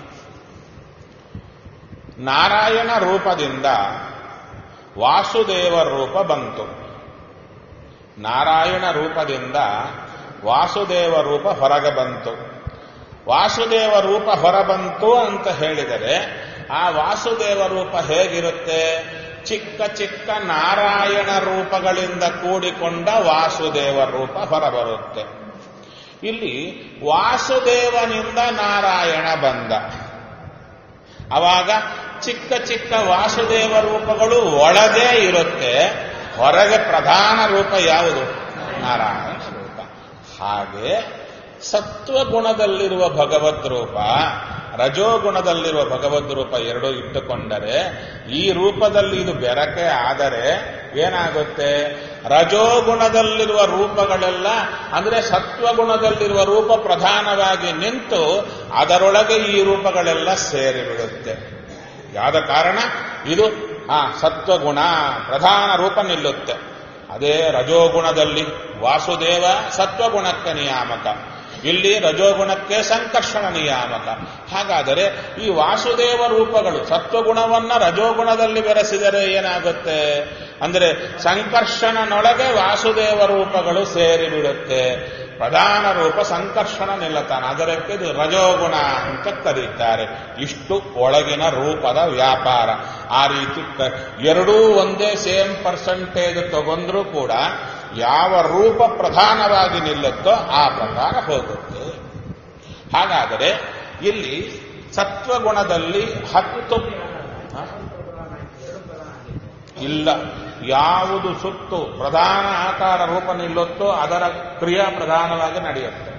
ನಾರಾಯಣ ರೂಪದಿಂದ ವಾಸುದೇವ ರೂಪ ಬಂತು ನಾರಾಯಣ ರೂಪದಿಂದ ವಾಸುದೇವ ರೂಪ ಹೊರಗೆ ಬಂತು ವಾಸುದೇವ ರೂಪ ಹೊರಬಂತು ಅಂತ ಹೇಳಿದರೆ ಆ ವಾಸುದೇವ ರೂಪ ಹೇಗಿರುತ್ತೆ ಚಿಕ್ಕ ಚಿಕ್ಕ ನಾರಾಯಣ ರೂಪಗಳಿಂದ ಕೂಡಿಕೊಂಡ ವಾಸುದೇವ ರೂಪ ಹೊರಬರುತ್ತೆ ಇಲ್ಲಿ ವಾಸುದೇವನಿಂದ ನಾರಾಯಣ ಬಂದ ಅವಾಗ ಚಿಕ್ಕ ಚಿಕ್ಕ ವಾಸುದೇವ ರೂಪಗಳು ಒಳಗೆ ಇರುತ್ತೆ ಹೊರಗೆ ಪ್ರಧಾನ ರೂಪ ಯಾವುದು ನಾರಾಯಣ ರೂಪ ಹಾಗೆ ಸತ್ವಗುಣದಲ್ಲಿರುವ ಭಗವದ್ ರೂಪ ರಜೋಗುಣದಲ್ಲಿರುವ ಭಗವದ್ ರೂಪ ಎರಡೂ ಇಟ್ಟುಕೊಂಡರೆ ಈ ರೂಪದಲ್ಲಿ ಇದು ಬೆರಕೆ ಆದರೆ ಏನಾಗುತ್ತೆ ರಜೋಗುಣದಲ್ಲಿರುವ ರೂಪಗಳೆಲ್ಲ ಅಂದ್ರೆ ಸತ್ವಗುಣದಲ್ಲಿರುವ ರೂಪ ಪ್ರಧಾನವಾಗಿ ನಿಂತು ಅದರೊಳಗೆ ಈ ರೂಪಗಳೆಲ್ಲ ಸೇರಿಬಿಡುತ್ತೆ ಯಾದ ಕಾರಣ ಇದು ಆ ಸತ್ವಗುಣ ಪ್ರಧಾನ ರೂಪ ನಿಲ್ಲುತ್ತೆ ಅದೇ ರಜೋಗುಣದಲ್ಲಿ ವಾಸುದೇವ ಸತ್ವಗುಣಕ್ಕೆ ನಿಯಾಮಕ ಇಲ್ಲಿ ರಜೋಗುಣಕ್ಕೆ ಸಂಕರ್ಷಣ ನಿಯಾಮಕ ಹಾಗಾದರೆ ಈ ವಾಸುದೇವ ರೂಪಗಳು ಸತ್ವಗುಣವನ್ನ ರಜೋಗುಣದಲ್ಲಿ ಬೆರೆಸಿದರೆ ಏನಾಗುತ್ತೆ ಅಂದರೆ ಸಂಕರ್ಷಣನೊಳಗೆ ವಾಸುದೇವ ರೂಪಗಳು ಸೇರಿಬಿಡುತ್ತೆ ಪ್ರಧಾನ ರೂಪ ಸಂಕರ್ಷಣ ನಿಲ್ಲತಾನೆ ಅದಕ್ಕೆ ಇದು ರಜೋಗುಣ ಅಂತ ಕರೀತಾರೆ ಇಷ್ಟು ಒಳಗಿನ ರೂಪದ ವ್ಯಾಪಾರ ಆ ರೀತಿ ಕ- ಎರಡೂ ಒಂದೇ ಸೇಮ್ ಪರ್ಸೆಂಟೇಜ್ ತಗೊಂಡ್ರೂ ಕೂಡ ಯಾವ ರೂಪ ಪ್ರಧಾನವಾಗಿ ನಿಲ್ಲುತ್ತೋ ಆ ಪ್ರಕಾರ ಹೋಗುತ್ತೆ ಹಾಗಾದರೆ ಇಲ್ಲಿ ಸತ್ವಗುಣದಲ್ಲಿ ಹತ್ತು ಹ? ಇಲ್ಲ ಯಾವುದು ಸುತ್ತು ಪ್ರಧಾನ ಆಕಾರ ರೂಪ ನಿಲ್ಲುತ್ತೋ ಅದರ ಕ್ರಿಯಾ ಪ್ರಧಾನವಾಗಿ ನಡೆಯುತ್ತೆ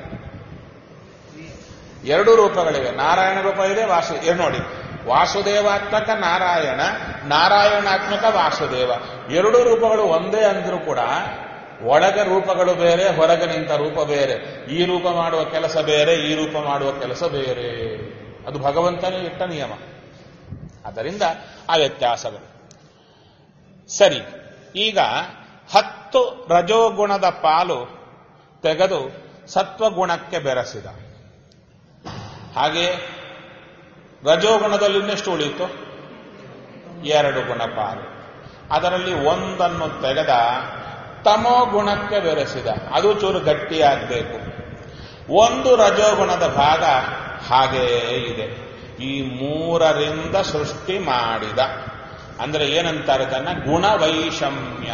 ಎರಡು ರೂಪಗಳಿವೆ ನಾರಾಯಣ ರೂಪ ಇದೆ ವಾಸು ಏ ನೋಡಿ ವಾಸುದೇವಾತ್ಮಕ ನಾರಾಯಣ ನಾರಾಯಣಾತ್ಮಕ ವಾಸುದೇವ ಎರಡು ರೂಪಗಳು ಒಂದೇ ಅಂದ್ರೂ ಕೂಡ ಒಳಗೆ ರೂಪಗಳು ಬೇರೆ ಹೊರಗೆ ನಿಂತ ರೂಪ ಬೇರೆ ಈ ರೂಪ ಮಾಡುವ ಕೆಲಸ ಬೇರೆ ಈ ರೂಪ ಮಾಡುವ ಕೆಲಸ ಬೇರೆ ಅದು ಭಗವಂತನೇ ಇಟ್ಟ ನಿಯಮ ಆದ್ದರಿಂದ ಆ ವ್ಯತ್ಯಾಸಗಳು ಸರಿ ಈಗ ಹತ್ತು ರಜೋಗುಣದ ಪಾಲು ತೆಗೆದು ಸತ್ವಗುಣಕ್ಕೆ ಬೆರೆಸಿದ ಹಾಗೆ ರಜೋಗುಣದಲ್ಲಿ ಇನ್ನೆಷ್ಟು ಉಳಿಯಿತು ಎರಡು ಗುಣ ಪಾಲು ಅದರಲ್ಲಿ ಒಂದನ್ನು ತೆಗೆದ ತಮೋ ಗುಣಕ್ಕೆ ಬೆರೆಸಿದ ಅದು ಚೂರು ಗಟ್ಟಿಯಾಗಬೇಕು ಒಂದು ರಜೋಗುಣದ ಭಾಗ ಹಾಗೇ ಇದೆ ಈ ಮೂರರಿಂದ ಸೃಷ್ಟಿ ಮಾಡಿದ ಅಂದ್ರೆ ಏನಂತಾರೆ ತನ್ನ ಗುಣವೈಷಮ್ಯ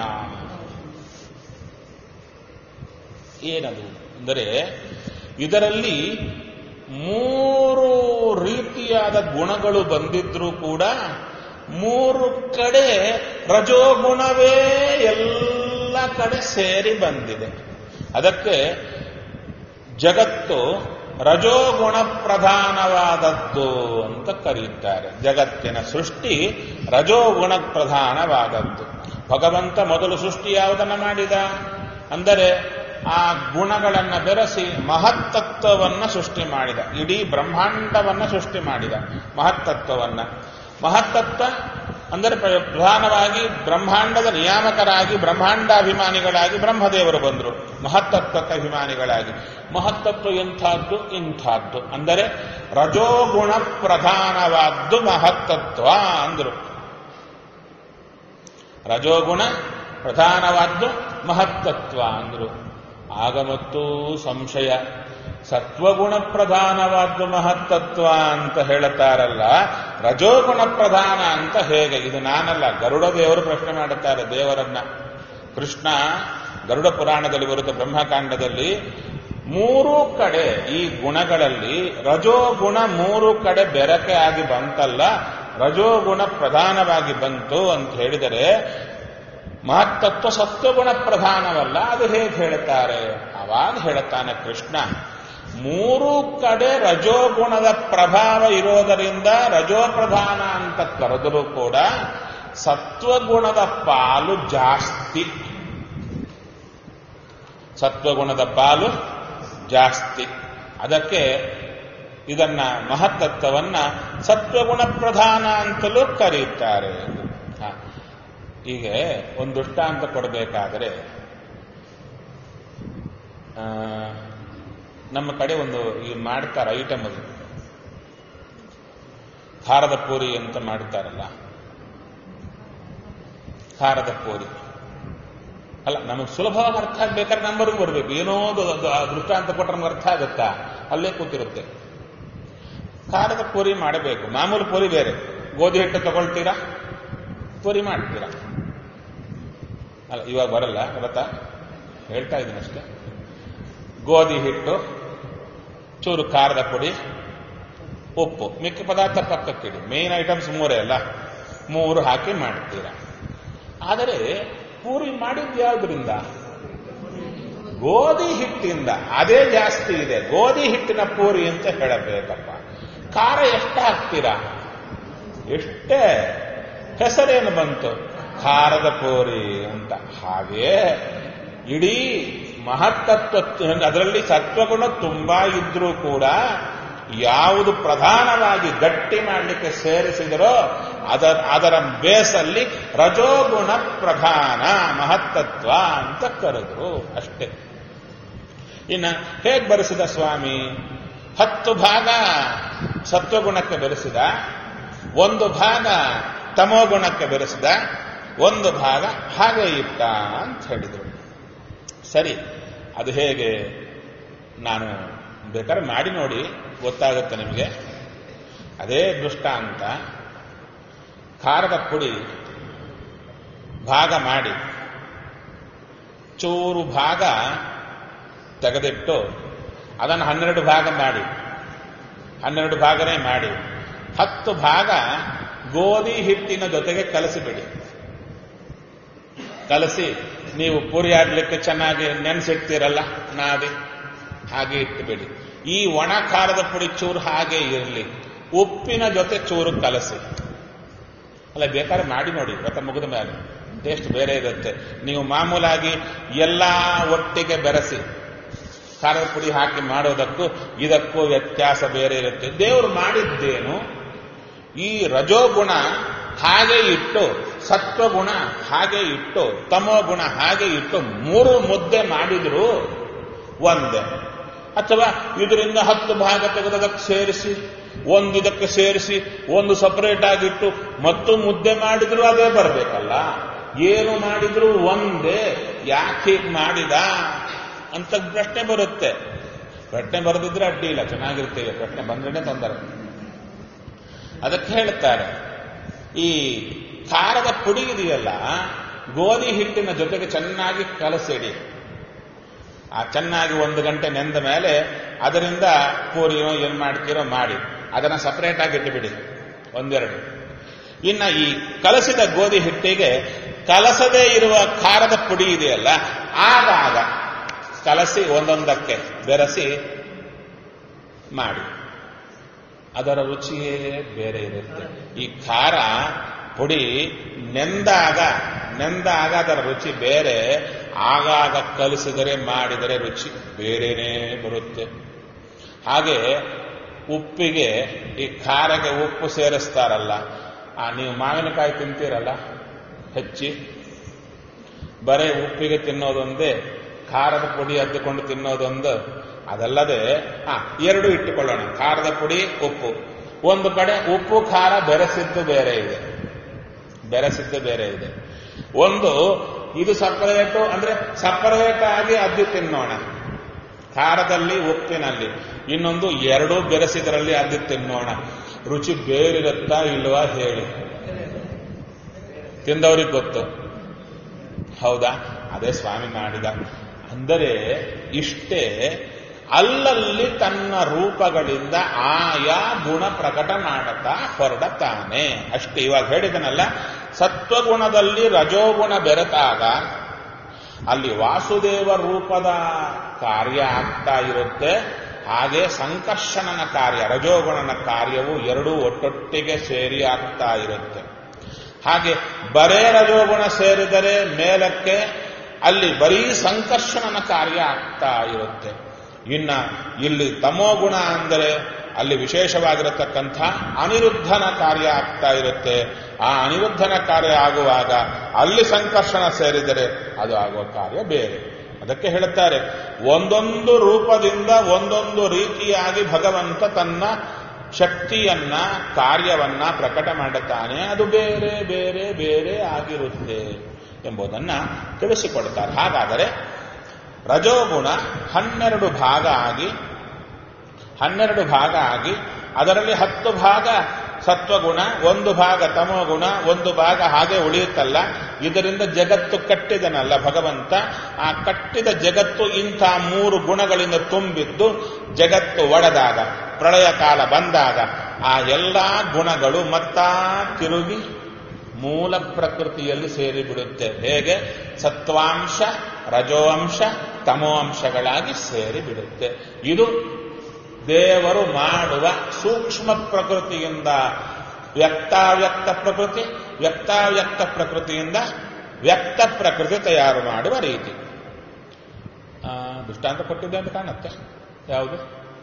ಏನದು ಅಂದರೆ ಇದರಲ್ಲಿ ಮೂರು ರೀತಿಯಾದ ಗುಣಗಳು ಬಂದಿದ್ರೂ ಕೂಡ ಮೂರು ಕಡೆ ರಜೋಗುಣವೇ ಎಲ್ಲ ಕಡೆ ಸೇರಿ ಬಂದಿದೆ ಅದಕ್ಕೆ ಜಗತ್ತು ರಜೋಗುಣ ಪ್ರಧಾನವಾದದ್ದು ಅಂತ ಕರೆಯುತ್ತಾರೆ ಜಗತ್ತಿನ ಸೃಷ್ಟಿ ರಜೋಗುಣ ಪ್ರಧಾನವಾದದ್ದು ಭಗವಂತ ಮೊದಲು ಸೃಷ್ಟಿ ಯಾವುದನ್ನ ಮಾಡಿದ ಅಂದರೆ ಆ ಗುಣಗಳನ್ನು ಬೆರೆಸಿ ಮಹತ್ತತ್ವವನ್ನ ಸೃಷ್ಟಿ ಮಾಡಿದ ಇಡೀ ಬ್ರಹ್ಮಾಂಡವನ್ನ ಸೃಷ್ಟಿ ಮಾಡಿದ ಮಹತ್ತತ್ವವನ್ನ ಮಹತ್ತತ್ವ ಅಂದರೆ ಪ್ರ- ಪ್ರಧಾನವಾಗಿ ಬ್ರಹ್ಮಾಂಡದ ನಿಯಾಮಕರಾಗಿ ಬ್ರಹ್ಮಾಂಡಾಭಿಮಾನಿಗಳಾಗಿ ಬ್ರಹ್ಮದೇವರು ಬಂದರು ಮಹತ್ತತ್ವಕ್ಕೆ ಅಭಿಮಾನಿಗಳಾಗಿ ಮಹತ್ತತ್ವ ಎಂಥದ್ದು ಇಂಥದ್ದು ಅಂದರೆ ರಜೋಗುಣ ಪ್ರಧಾನವಾದ್ದು ಮಹತ್ತತ್ವ ಅಂದರು ರಜೋಗುಣ ಪ್ರಧಾನವಾದ್ದು ಮಹತ್ತತ್ವ ಅಂದರು ಆಗ ಮತ್ತು ಸಂಶಯ ಸತ್ವಗುಣ ಪ್ರಧಾನವಾದ್ದು ಮಹತ್ತತ್ವ ಅಂತ ಹೇಳುತ್ತಾರಲ್ಲ ರಜೋಗುಣ ಪ್ರಧಾನ ಅಂತ ಹೇಗೆ ಇದು ನಾನಲ್ಲ ಗರುಡ ದೇವರು ಪ್ರಶ್ನೆ ಮಾಡುತ್ತಾರೆ ದೇವರನ್ನ ಕೃಷ್ಣ ಗರುಡ ಪುರಾಣದಲ್ಲಿ ಬರುತ್ತೆ ಬ್ರಹ್ಮಕಾಂಡದಲ್ಲಿ ಮೂರು ಕಡೆ ಈ ಗುಣಗಳಲ್ಲಿ ರಜೋಗುಣ ಮೂರು ಕಡೆ ಬೆರಕೆ ಆಗಿ ಬಂತಲ್ಲ ರಜೋಗುಣ ಪ್ರಧಾನವಾಗಿ ಬಂತು ಅಂತ ಹೇಳಿದರೆ ಮಹತ್ತತ್ವ ಸತ್ವಗುಣ ಪ್ರಧಾನವಲ್ಲ ಅದು ಹೇಗೆ ಹೇಳ್ತಾರೆ ಅವಾಗ ಹೇಳುತ್ತಾನೆ ಕೃಷ್ಣ ಮೂರು ಕಡೆ ರಜೋಗುಣದ ಪ್ರಭಾವ ಇರೋದರಿಂದ ರಜೋಪ್ರಧಾನ ಅಂತ ಕರೆದರೂ ಕೂಡ ಸತ್ವಗುಣದ ಪಾಲು ಜಾಸ್ತಿ ಸತ್ವಗುಣದ ಪಾಲು ಜಾಸ್ತಿ ಅದಕ್ಕೆ ಇದನ್ನ ಮಹತ್ತತ್ವವನ್ನ ಸತ್ವಗುಣ ಪ್ರಧಾನ ಅಂತಲೂ ಕರೀತಾರೆ ಹ. ಹೀಗೆ ಒಂದು ದೃಷ್ಟಾಂತ ಕೊಡಬೇಕಾದರೆ ಆ, ನಮ್ಮ ಕಡೆ ಒಂದು ಈ ಮಾಡ್ತಾರೆ ಐಟಮ್ ಅದು ಖಾರದ ಪೂರಿ ಅಂತ ಮಾಡ್ತಾರಲ್ಲ ಖಾರದ ಪೂರಿ ಅಲ್ಲ ನಮಗೆ ಸುಲಭವಾಗಿ ಅರ್ಥ ಆಗ್ಬೇಕಾದ್ರೆ ನಂಬರ್ಗೂ ಬರಬೇಕು ಏನೋ ಒಂದು ಅದು ಆ ದೃಷ್ಟಾಂತ ಕೊಟ್ಟರೆ ನಮ್ಗೆ ಅರ್ಥ ಆಗುತ್ತಾ ಅಲ್ಲೇ ಕೂತಿರುತ್ತೆ ಖಾರದ ಪೂರಿ ಮಾಡಬೇಕು ಮಾಮೂಲು ಪೂರಿ ಬೇರೆ ಗೋಧಿ ಹಿಟ್ಟು ತಗೊಳ್ತೀರಾ ಪೂರಿ ಮಾಡ್ತೀರಾ ಅಲ್ಲ ಇವಾಗ ಬರಲ್ಲ ಬರತ್ತಾ ಹೇಳ್ತಾ ಇದ್ದೀನಿ ಅಷ್ಟೇ ಗೋಧಿ ಹಿಟ್ಟು ಚೂರು ಖಾರದ ಪುಡಿ ಉಪ್ಪು ಮಿಕ್ಕ ಪದಾರ್ಥ ಪಕ್ಕಕ್ಕಿಡಿ ಮೇನ್ ಐಟಮ್ಸ್ ಮೂರೇ ಅಲ್ಲ ಮೂರು ಹಾಕಿ ಮಾಡ್ತೀರಾ ಆದರೆ ಪೂರಿ ಮಾಡಿದ್ದು ಯಾವುದರಿಂದ ಗೋಧಿ ಹಿಟ್ಟಿಂದ ಅದೇ ಜಾಸ್ತಿ ಇದೆ ಗೋಧಿ ಹಿಟ್ಟಿನ ಪೂರಿ ಅಂತ ಹೇಳಬೇಕಪ್ಪ ಖಾರ ಎಷ್ಟು ಹಾಕ್ತೀರಾ ಎಷ್ಟೇ ಹೆಸರೇನು ಬಂತು ಖಾರದ ಪೂರಿ ಅಂತ ಹಾಗೆ ಇಡೀ ಮಹತ್ತತ್ವ ಅದರಲ್ಲಿ ಸತ್ವಗುಣ ತುಂಬಾ ಇದ್ರೂ ಕೂಡ ಯಾವುದು ಪ್ರಧಾನವಾಗಿ ಗಟ್ಟಿ ಮಾಡಲಿಕ್ಕೆ ಸೇರಿಸಿದರೋ ಅದರ ಅದರ ಬೇಸಲ್ಲಿ ರಜೋಗುಣ ಪ್ರಧಾನ ಮಹತ್ತತ್ವ ಅಂತ ಕರೆದ್ರು ಅಷ್ಟೇ ಇನ್ನು ಹೇಗೆ ಬರೆಸಿದ ಸ್ವಾಮಿ ಹತ್ತು ಭಾಗ ಸತ್ವಗುಣಕ್ಕೆ ಬೆರೆಸಿದ ಒಂದು ಭಾಗ ತಮೋಗುಣಕ್ಕೆ ಬೆರೆಸಿದ ಒಂದು ಭಾಗ ಹಾಗೆ ಇಟ್ಟ ಅಂತ ಹೇಳಿದರು ಸರಿ ಅದು ಹೇಗೆ ನಾನು ಬೇಕಾದ್ರೆ ಮಾಡಿ ನೋಡಿ ಗೊತ್ತಾಗುತ್ತೆ ನಿಮಗೆ ಅದೇ ದೃಷ್ಟಾಂತ ಖಾರದ ಪುಡಿ ಭಾಗ ಮಾಡಿ ಚೂರು ಭಾಗ ತೆಗೆದಿಟ್ಟು ಅದನ್ನು ಹನ್ನೆರಡು ಭಾಗ ಮಾಡಿ ಹನ್ನೆರಡು ಭಾಗನೇ ಮಾಡಿ ಹತ್ತು ಭಾಗ ಗೋಧಿ ಹಿಟ್ಟಿನ ಜೊತೆಗೆ ಕಲಸಿಬಿಡಿ ಕಲಸಿ ನೀವು ಪೂರಿ ಆಗ್ಲಿಕ್ಕೆ ಚೆನ್ನಾಗಿ ನೆನೆಸಿಡ್ತೀರಲ್ಲ ನಾದಿ ಹಾಗೆ ಇಟ್ಟುಬಿಡಿ ಈ ಒಣ ಖಾರದ ಪುಡಿ ಚೂರು ಹಾಗೆ ಇರಲಿ ಉಪ್ಪಿನ ಜೊತೆ ಚೂರು ಕಲಸಿ ಅಲ್ಲ ಬೇಕಾದ್ರೆ ಮಾಡಿ ನೋಡಿ ವ್ರತ ಮುಗಿದ ಮೇಲೆ ಟೇಸ್ಟ್ ಬೇರೆ ಇರುತ್ತೆ ನೀವು ಮಾಮೂಲಾಗಿ ಎಲ್ಲ ಒಟ್ಟಿಗೆ ಬೆರೆಸಿ ಖಾರದ ಪುಡಿ ಹಾಕಿ ಮಾಡೋದಕ್ಕೂ ಇದಕ್ಕೂ ವ್ಯತ್ಯಾಸ ಬೇರೆ ಇರುತ್ತೆ ದೇವರು ಮಾಡಿದ್ದೇನು ಈ ರಜೋಗುಣ ಹಾಗೆ ಇಟ್ಟು ಸತ್ವಗುಣ ಹಾಗೆ ಇಟ್ಟು ತಮೋಗುಣ ಹಾಗೆ ಇಟ್ಟು ಮೂರು ಮುದ್ದೆ ಮಾಡಿದ್ರು ಒಂದೇ ಅಥವಾ ಇದರಿಂದ ಹತ್ತು ಭಾಗ ತೆಗೆದದಕ್ಕೆ ಸೇರಿಸಿ ಒಂದು ಇದಕ್ಕೆ ಸೇರಿಸಿ ಒಂದು ಸಪರೇಟ್ ಆಗಿಟ್ಟು ಮತ್ತು ಮುದ್ದೆ ಮಾಡಿದ್ರು ಅದೇ ಬರಬೇಕಲ್ಲ ಏನು ಮಾಡಿದ್ರು ಒಂದೇ ಯಾಕೆ ಹೀಗೆ ಮಾಡಿದ ಅಂತ ಪ್ರಶ್ನೆ ಬರುತ್ತೆ ಪ್ರಶ್ನೆ ಬರೆದಿದ್ರೆ ಅಡ್ಡಿ ಇಲ್ಲ ಚೆನ್ನಾಗಿರ್ತೇವೆ ಪ್ರಶ್ನೆ ಬಂದ್ರೆ ತೊಂದರೆ ಅದಕ್ಕೆ ಹೇಳ್ತಾರೆ ಈ ಖಾರದ ಪುಡಿ ಇದೆಯಲ್ಲ ಗೋಧಿ ಹಿಟ್ಟಿನ ಜೊತೆಗೆ ಚೆನ್ನಾಗಿ ಕಲಸಿಡಿ ಆ ಚೆನ್ನಾಗಿ ಒಂದು ಗಂಟೆ ನೆಂದ ಮೇಲೆ ಅದರಿಂದ ಪೂರಿನೋ ಏನು ಮಾಡ್ತೀರೋ ಮಾಡಿ ಅದನ್ನು ಸಪರೇಟ್ ಆಗಿ ಇಟ್ಟುಬಿಡಿ ಒಂದೆರಡು ಇನ್ನ ಈ ಕಲಸಿದ ಗೋಧಿ ಹಿಟ್ಟಿಗೆ ಕಲಸದೇ ಇರುವ ಖಾರದ ಪುಡಿ ಇದೆಯಲ್ಲ ಆಗಾಗ ಕಲಸಿ ಒಂದೊಂದಕ್ಕೆ ಬೆರೆಸಿ ಮಾಡಿ ಅದರ ರುಚಿಯೇ ಬೇರೆ ಇರುತ್ತೆ ಈ ಖಾರ ಪುಡಿ ನೆಂದಾಗ ನೆಂದಾಗ ಅದರ ರುಚಿ ಬೇರೆ ಆಗಾಗ ಕಲಿಸಿದರೆ ಮಾಡಿದರೆ ರುಚಿ ಬೇರೆನೇ ಬರುತ್ತೆ ಹಾಗೆ ಉಪ್ಪಿಗೆ ಈ ಖಾರಕ್ಕೆ ಉಪ್ಪು ಸೇರಿಸ್ತಾರಲ್ಲ ಆ ನೀವು ಮಾವಿನಕಾಯಿ ತಿಂತೀರಲ್ಲ ಹೆಚ್ಚಿ ಬರೇ ಉಪ್ಪಿಗೆ ತಿನ್ನೋದೊಂದೇ ಖಾರದ ಪುಡಿ ಅದ್ದುಕೊಂಡು ತಿನ್ನೋದೊಂದು ಅದಲ್ಲದೆ ಆ ಎರಡು ಇಟ್ಟುಕೊಳ್ಳೋಣ ಖಾರದ ಪುಡಿ ಉಪ್ಪು ಒಂದು ಕಡೆ ಉಪ್ಪು ಖಾರ ಬೆರೆಸಿದ್ದು ಬೇರೆ ಇದೆ ಬೆರೆಸಿದ್ದು ಬೇರೆ ಇದೆ ಒಂದು ಇದು ಸಪರೇಟು ಅಂದ್ರೆ ಸಪರೇಟ್ ಆಗಿ ಅದ್ದು ತಿನ್ನೋಣ ಖಾರದಲ್ಲಿ ಉಪ್ಪಿನಲ್ಲಿ ಇನ್ನೊಂದು ಎರಡೂ ಬೆರೆಸಿದರಲ್ಲಿ ಅದ್ದು ತಿನ್ನೋಣ ರುಚಿ ಬೇರಿರುತ್ತಾ ಇಲ್ವಾ ಹೇಳಿ ತಿಂದವ್ರಿಗೆ ಗೊತ್ತು ಹೌದಾ ಅದೇ ಸ್ವಾಮಿ ಮಾಡಿದ ಅಂದರೆ ಇಷ್ಟೇ ಅಲ್ಲಲ್ಲಿ ತನ್ನ ರೂಪಗಳಿಂದ ಆಯಾ ಗುಣ ಪ್ರಕಟ ಮಾಡುತ್ತಾ ಹೊರಡತಾನೆ ಅಷ್ಟೇ ಇವಾಗ ಹೇಳಿದನಲ್ಲ ಸತ್ವಗುಣದಲ್ಲಿ ರಜೋಗುಣ ಬೆರೆತಾಗ ಅಲ್ಲಿ ವಾಸುದೇವ ರೂಪದ ಕಾರ್ಯ ಆಗ್ತಾ ಇರುತ್ತೆ ಹಾಗೆ ಸಂಕರ್ಷಣನ ಕಾರ್ಯ ರಜೋಗುಣನ ಕಾರ್ಯವು ಎರಡೂ ಒಟ್ಟೊಟ್ಟಿಗೆ ಸೇರಿ ಆಗ್ತಾ ಇರುತ್ತೆ ಹಾಗೆ ಬರೇ ರಜೋಗುಣ ಸೇರಿದರೆ ಮೇಲಕ್ಕೆ ಅಲ್ಲಿ ಬರೀ ಸಂಕರ್ಷಣನ ಕಾರ್ಯ ಆಗ್ತಾ ಇರುತ್ತೆ ಇನ್ನ ಇಲ್ಲಿ ತಮೋಗುಣ ಅಂದರೆ ಅಲ್ಲಿ ವಿಶೇಷವಾಗಿರತಕ್ಕಂಥ ಅನಿರುದ್ಧನ ಕಾರ್ಯ ಆಗ್ತಾ ಇರುತ್ತೆ ಆ ಅನಿರುದ್ಧನ ಕಾರ್ಯ ಆಗುವಾಗ ಅಲ್ಲಿ ಸಂಕರ್ಷಣ ಸೇರಿದರೆ ಅದು ಆಗುವ ಕಾರ್ಯ ಬೇರೆ ಅದಕ್ಕೆ ಹೇಳುತ್ತಾರೆ ಒಂದೊಂದು ರೂಪದಿಂದ ಒಂದೊಂದು ರೀತಿಯಾಗಿ ಭಗವಂತ ತನ್ನ ಶಕ್ತಿಯನ್ನ ಕಾರ್ಯವನ್ನ ಪ್ರಕಟ ಮಾಡುತ್ತಾನೆ ಅದು ಬೇರೆ ಬೇರೆ ಬೇರೆ ಆಗಿರುತ್ತೆ ಎಂಬುದನ್ನ ತಿಳಿಸಿಕೊಡ್ತಾರೆ ಹಾಗಾದರೆ ರಜೋಗುಣ ಹನ್ನೆರಡು ಭಾಗ ಆಗಿ ಹನ್ನೆರಡು ಭಾಗ ಆಗಿ ಅದರಲ್ಲಿ ಹತ್ತು ಭಾಗ ಸತ್ವಗುಣ ಒಂದು ಭಾಗ ತಮೋಗುಣ ಒಂದು ಭಾಗ ಹಾಗೆ ಉಳಿಯುತ್ತಲ್ಲ ಇದರಿಂದ ಜಗತ್ತು ಕಟ್ಟಿದನಲ್ಲ ಭಗವಂತ ಆ ಕಟ್ಟಿದ ಜಗತ್ತು ಇಂಥ ಮೂರು ಗುಣಗಳಿಂದ ತುಂಬಿದ್ದು ಜಗತ್ತು ಒಡೆದಾಗ ಪ್ರಳಯ ಕಾಲ ಬಂದಾಗ ಆ ಎಲ್ಲ ಗುಣಗಳು ಮತ್ತಾ ತಿರುಗಿ ಮೂಲ ಪ್ರಕೃತಿಯಲ್ಲಿ ಸೇರಿಬಿಡುತ್ತೆ ಹೇಗೆ ಸತ್ವಾಂಶ ರಜೋಂಶ ತಮೋಂಶಗಳಾಗಿ ಸೇರಿಬಿಡುತ್ತೆ ಇದು ದೇವರು ಮಾಡುವ ಸೂಕ್ಷ್ಮ ಪ್ರಕೃತಿಯಿಂದ ವ್ಯಕ್ತಾವ್ಯಕ್ತ ಪ್ರಕೃತಿ ವ್ಯಕ್ತಾವ್ಯಕ್ತ ಪ್ರಕೃತಿಯಿಂದ ವ್ಯಕ್ತ ಪ್ರಕೃತಿ ತಯಾರು ಮಾಡುವ ರೀತಿ ಆ, ದೃಷ್ಟಾಂತ ಕೊಟ್ಟಿದ್ದೆ ಅಂತ ಕಾಣುತ್ತೆ ಯಾವುದು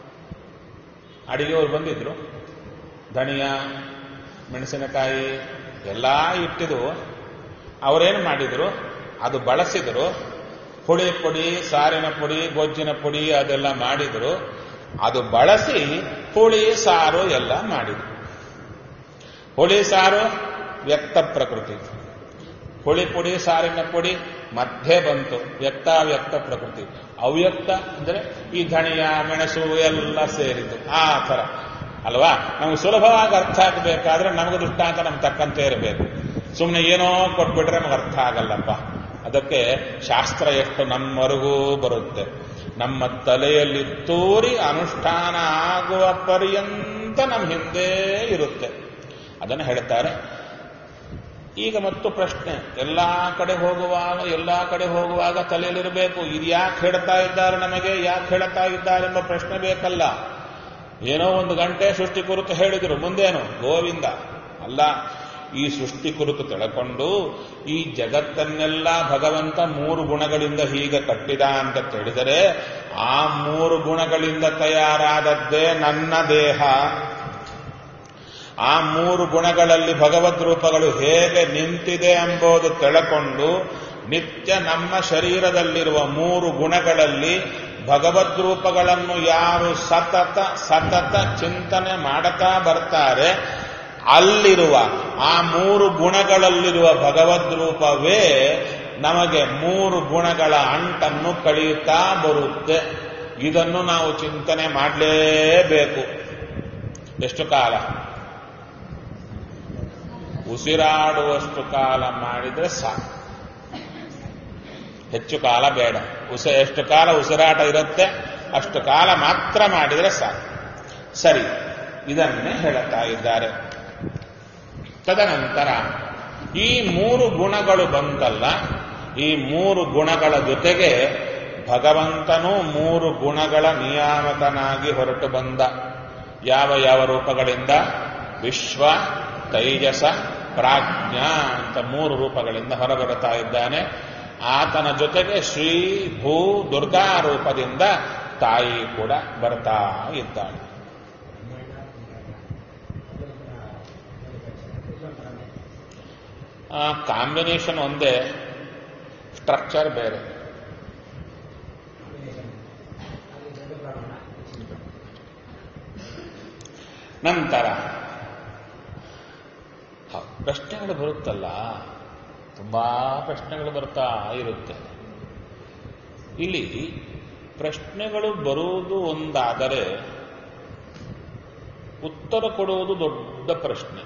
ಅಡಿಗೆಯವರು ಬಂದಿದ್ರು ಧನಿಯಾ ಮೆಣಸಿನಕಾಯಿ ಎಲ್ಲ ಇಟ್ಟಿದ್ದು ಅವರೇನು ಮಾಡಿದ್ರು ಅದು ಬಳಸಿದ್ರು ಹುಳಿ ಪುಡಿ ಸಾರಿನ ಪುಡಿ ಗೊಜ್ಜಿನ ಪುಡಿ ಅದೆಲ್ಲ ಮಾಡಿದ್ರು ಅದು ಬಳಸಿ ಹುಳಿ ಸಾರು ಎಲ್ಲ ಮಾಡಿದ್ರು ಹುಳಿ ಸಾರು ವ್ಯಕ್ತ ಪ್ರಕೃತಿ ಹುಳಿ ಪುಡಿ ಸಾರಿನ ಪುಡಿ ಮಧ್ಯೆ ಬಂತು ವ್ಯಕ್ತಾವ್ಯಕ್ತ ಪ್ರಕೃತಿ ಅವ್ಯಕ್ತ ಅಂದ್ರೆ ಈ ಧನಿಯ ಮೆಣಸು ಎಲ್ಲ ಸೇರಿತು ಆ ಥರ ಅಲ್ವಾ ನಮಗೆ ಸುಲಭವಾಗಿ ಅರ್ಥ ಆಗಬೇಕಾದ್ರೆ ನಮಗೆ ದೃಷ್ಟಾಂತ ನಮ್ಗೆ ತಕ್ಕಂತೆ ಇರಬೇಕು ಸುಮ್ಮನೆ ಏನೋ ಕೊಟ್ಬಿಟ್ರೆ ನಮ್ಗೆ ಅರ್ಥ ಆಗಲ್ಲಪ್ಪ ಅದಕ್ಕೆ ಶಾಸ್ತ್ರ ಎಷ್ಟು ನಮ್ಮವರೆಗೂ ಬರುತ್ತೆ ನಮ್ಮ ತಲೆಯಲ್ಲಿ ತೋರಿ ಅನುಷ್ಠಾನ ಆಗುವ ಪರ್ಯಂತ ನಮ್ಮ ಹಿಂದೆ ಇರುತ್ತೆ ಅದನ್ನು ಹೇಳ್ತಾರೆ ಈಗ ಮತ್ತು ಪ್ರಶ್ನೆ ಎಲ್ಲಾ ಕಡೆ ಹೋಗುವಾಗ ಎಲ್ಲಾ ಕಡೆ ಹೋಗುವಾಗ ತಲೆಯಲ್ಲಿರಬೇಕು ಇದು ಯಾಕೆ ಹೇಳ್ತಾ ಇದ್ದಾರೆ ನಮಗೆ ಯಾಕೆ ಹೇಳ್ತಾ ಇದ್ದಾರೆ ಎಂಬ ಪ್ರಶ್ನೆ ಬೇಕಲ್ಲ ಏನೋ ಒಂದು ಗಂಟೆ ಸೃಷ್ಟಿ ಕುರಿತು ಹೇಳಿದರು ಮುಂದೇನು ಗೋವಿಂದ ಅಲ್ಲ ಈ ಸೃಷ್ಟಿ ಕುರಿತು ತಿಳ್ಕೊಂಡು ಈ ಜಗತ್ತನ್ನೆಲ್ಲ ಭಗವಂತ ಮೂರು ಗುಣಗಳಿಂದ ಹೀಗೆ ಕಟ್ಟಿದ ಅಂತ ತಿಳಿದರೆ ಆ ಮೂರು ಗುಣಗಳಿಂದ ತಯಾರಾದದ್ದೇ ನನ್ನ ದೇಹ ಆ ಮೂರು ಗುಣಗಳಲ್ಲಿ ಭಗವದ್ ರೂಪಗಳು ಹೇಗೆ ನಿಂತಿದೆ ಎಂಬುದು ತಿಳಕೊಂಡು ನಿತ್ಯ ನಮ್ಮ ಶರೀರದಲ್ಲಿರುವ ಮೂರು ಗುಣಗಳಲ್ಲಿ ಭಗವದ್ ರೂಪಗಳನ್ನು ಯಾರು ಸತತ ಸತತ ಚಿಂತನೆ ಮಾಡುತ್ತಾ ಬರ್ತಾರೆ ಅಲ್ಲಿರುವ ಆ ಮೂರು ಗುಣಗಳಲ್ಲಿರುವ ಭಗವದ್ ರೂಪವೇ ನಮಗೆ ಮೂರು ಗುಣಗಳ ಅಂಟನ್ನು ಕಳೆಯುತ್ತಾ ಬರುತ್ತೆ ಇದನ್ನು ನಾವು ಚಿಂತನೆ ಮಾಡಲೇಬೇಕು ಎಷ್ಟು ಕಾಲ ಉಸಿರಾಡುವಷ್ಟು ಕಾಲ ಮಾಡಿದ್ರೆ ಸಾಕು ಹೆಚ್ಚು ಕಾಲ ಬೇಡ ಉಸ ಎಷ್ಟು ಕಾಲ ಉಸಿರಾಟ ಇರುತ್ತೆ ಅಷ್ಟು ಕಾಲ ಮಾತ್ರ ಮಾಡಿದರೆ ಸಾಕು ಸರಿ ಇದನ್ನೇ ಹೇಳುತ್ತಾ ಇದ್ದಾರೆ ತದನಂತರ ಈ ಮೂರು ಗುಣಗಳು ಬಂತಲ್ಲ ಈ ಮೂರು ಗುಣಗಳ ಜೊತೆಗೆ ಭಗವಂತನೂ ಮೂರು ಗುಣಗಳ ನಿಯಾಮಕನಾಗಿ ಹೊರಟು ಬಂದ ಯಾವ ಯಾವ ರೂಪಗಳಿಂದ ವಿಶ್ವ ತೈಜಸ ಪ್ರಾಜ್ಞಾ ಅಂತ ಮೂರು ರೂಪಗಳಿಂದ ಹೊರಬರುತ್ತಾ ಇದ್ದಾನೆ ಆತನ ಜೊತೆಗೆ ಶ್ರೀ ಭೂ ದುರ್ಗಾ ರೂಪದಿಂದ ತಾಯಿ ಕೂಡ ಬರ್ತಾ ಇದ್ದಾಳೆ ಕಾಂಬಿನೇಷನ್ ಒಂದೇ ಸ್ಟ್ರಕ್ಚರ್ ಬೇರೆ ನಂತರ ಹ, ಪ್ರಶ್ನೆಗಳು ಬರುತ್ತಲ್ಲ ತುಂಬಾ ಪ್ರಶ್ನೆಗಳು ಬರ್ತಾ ಇರುತ್ತೆ ಇಲ್ಲಿ ಪ್ರಶ್ನೆಗಳು ಬರುವುದು ಒಂದಾದರೆ ಉತ್ತರ ಕೊಡುವುದು ದೊಡ್ಡ ಪ್ರಶ್ನೆ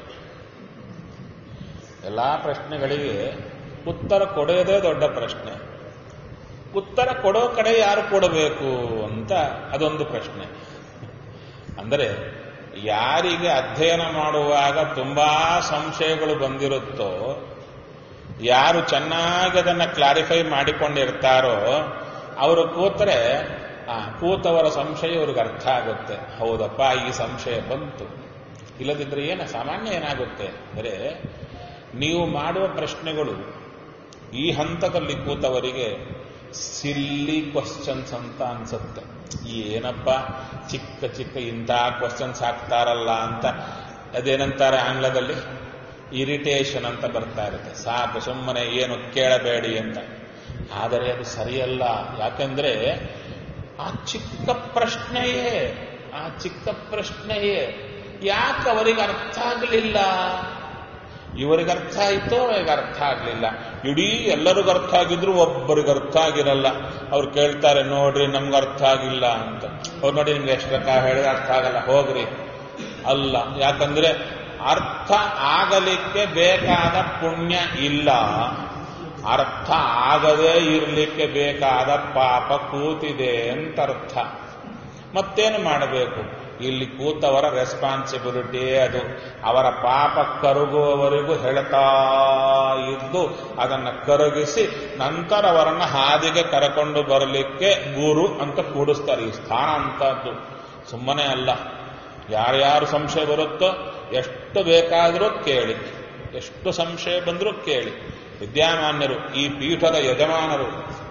ಎಲ್ಲ ಪ್ರಶ್ನೆಗಳಿಗೆ ಉತ್ತರ ಕೊಡೋದೇ ದೊಡ್ಡ ಪ್ರಶ್ನೆ ಉತ್ತರ ಕೊಡೋ ಕಡೆ ಯಾರು ಕೊಡಬೇಕು ಅಂತ ಅದೊಂದು ಪ್ರಶ್ನೆ ಅಂದರೆ ಯಾರಿಗೆ ಅಧ್ಯಯನ ಮಾಡುವಾಗ ತುಂಬಾ ಸಂಶಯಗಳು ಬಂದಿರುತ್ತೋ ಯಾರು ಚೆನ್ನಾಗಿ ಅದನ್ನು ಕ್ಲಾರಿಫೈ ಮಾಡಿಕೊಂಡಿರ್ತಾರೋ ಅವರು ಕೂತರೆ ಆ ಕೂತವರ ಸಂಶಯ ಇವ್ರಿಗೆ ಅರ್ಥ ಆಗುತ್ತೆ ಹೌದಪ್ಪ ಈ ಸಂಶಯ ಬಂತು ಇಲ್ಲದಿದ್ರೆ ಏನ ಸಾಮಾನ್ಯ ಏನಾಗುತ್ತೆ ಅಂದರೆ ನೀವು ಮಾಡುವ ಪ್ರಶ್ನೆಗಳು ಈ ಹಂತದಲ್ಲಿ ಕೂತವರಿಗೆ ಸಿಲ್ಲಿ ಕ್ವಶನ್ಸ್ ಅಂತ ಅನ್ಸುತ್ತೆ ಏನಪ್ಪ ಚಿಕ್ಕ ಚಿಕ್ಕ ಇಂಥ ಕ್ವಶನ್ಸ್ ಹಾಕ್ತಾರಲ್ಲ ಅಂತ ಅದೇನಂತಾರೆ ಆಂಗ್ಲದಲ್ಲಿ ಇರಿಟೇಷನ್ ಅಂತ ಬರ್ತಾ ಇರುತ್ತೆ ಸಾಕು ಸುಮ್ಮನೆ ಏನು ಕೇಳಬೇಡಿ ಅಂತ ಆದರೆ ಅದು ಸರಿಯಲ್ಲ ಯಾಕಂದ್ರೆ ಆ ಚಿಕ್ಕ ಪ್ರಶ್ನೆಯೇ ಆ ಚಿಕ್ಕ ಪ್ರಶ್ನೆಯೇ ಯಾಕೆ ಅವರಿಗೆ ಅರ್ಥ ಆಗಲಿಲ್ಲ ಇವರಿಗೆ ಅರ್ಥ ಆಯ್ತೋ ಅವರಿಗೆ ಅರ್ಥ ಆಗಲಿಲ್ಲ ಇಡೀ ಎಲ್ಲರಿಗೂ ಅರ್ಥ ಆಗಿದ್ರು ಒಬ್ಬರಿಗೆ ಅರ್ಥ ಆಗಿರಲ್ಲ ಅವ್ರು ಕೇಳ್ತಾರೆ ನೋಡ್ರಿ ನಮ್ಗೆ ಅರ್ಥ ಆಗಿಲ್ಲ ಅಂತ ಅವ್ರು ನೋಡಿ ನಿಮ್ಗೆ ಎಷ್ಟು ಲೆಕ್ಕ ಹೇಳಿದ್ರೆ ಅರ್ಥ ಆಗಲ್ಲ ಹೋಗ್ರಿ ಅಲ್ಲ ಯಾಕಂದ್ರೆ ಅರ್ಥ ಆಗಲಿಕ್ಕೆ ಬೇಕಾದ ಪುಣ್ಯ ಇಲ್ಲ ಅರ್ಥ ಆಗದೇ ಇರಲಿಕ್ಕೆ ಬೇಕಾದ ಪಾಪ ಕೂತಿದೆ ಅಂತ ಅರ್ಥ ಮತ್ತೇನು ಮಾಡಬೇಕು ಇಲ್ಲಿ ಕೂತವರ ರೆಸ್ಪಾನ್ಸಿಬಿಲಿಟಿ ಅದು ಅವರ ಪಾಪ ಕರಗುವವರೆಗೂ ಹೇಳ್ತಾ ಇದ್ದು ಅದನ್ನು ಕರಗಿಸಿ ನಂತರ ಅವರನ್ನ ಹಾದಿಗೆ ಕರಕೊಂಡು ಬರಲಿಕ್ಕೆ ಗುರು ಅಂತ ಕೂಡಿಸ್ತಾರೆ ಈ ಸ್ಥಾನ ಅಂತದ್ದು ಸುಮ್ಮನೆ ಅಲ್ಲ ಯಾರ್ಯಾರು ಸಂಶಯ ಬರುತ್ತೋ ಎಷ್ಟು ಬೇಕಾದರೂ ಕೇಳಿ ಎಷ್ಟು ಸಂಶಯ ಬಂದರೂ ಕೇಳಿ ವಿದ್ಯಾಮಾನ್ಯರು ಈ ಪೀಠದ ಯಜಮಾನರು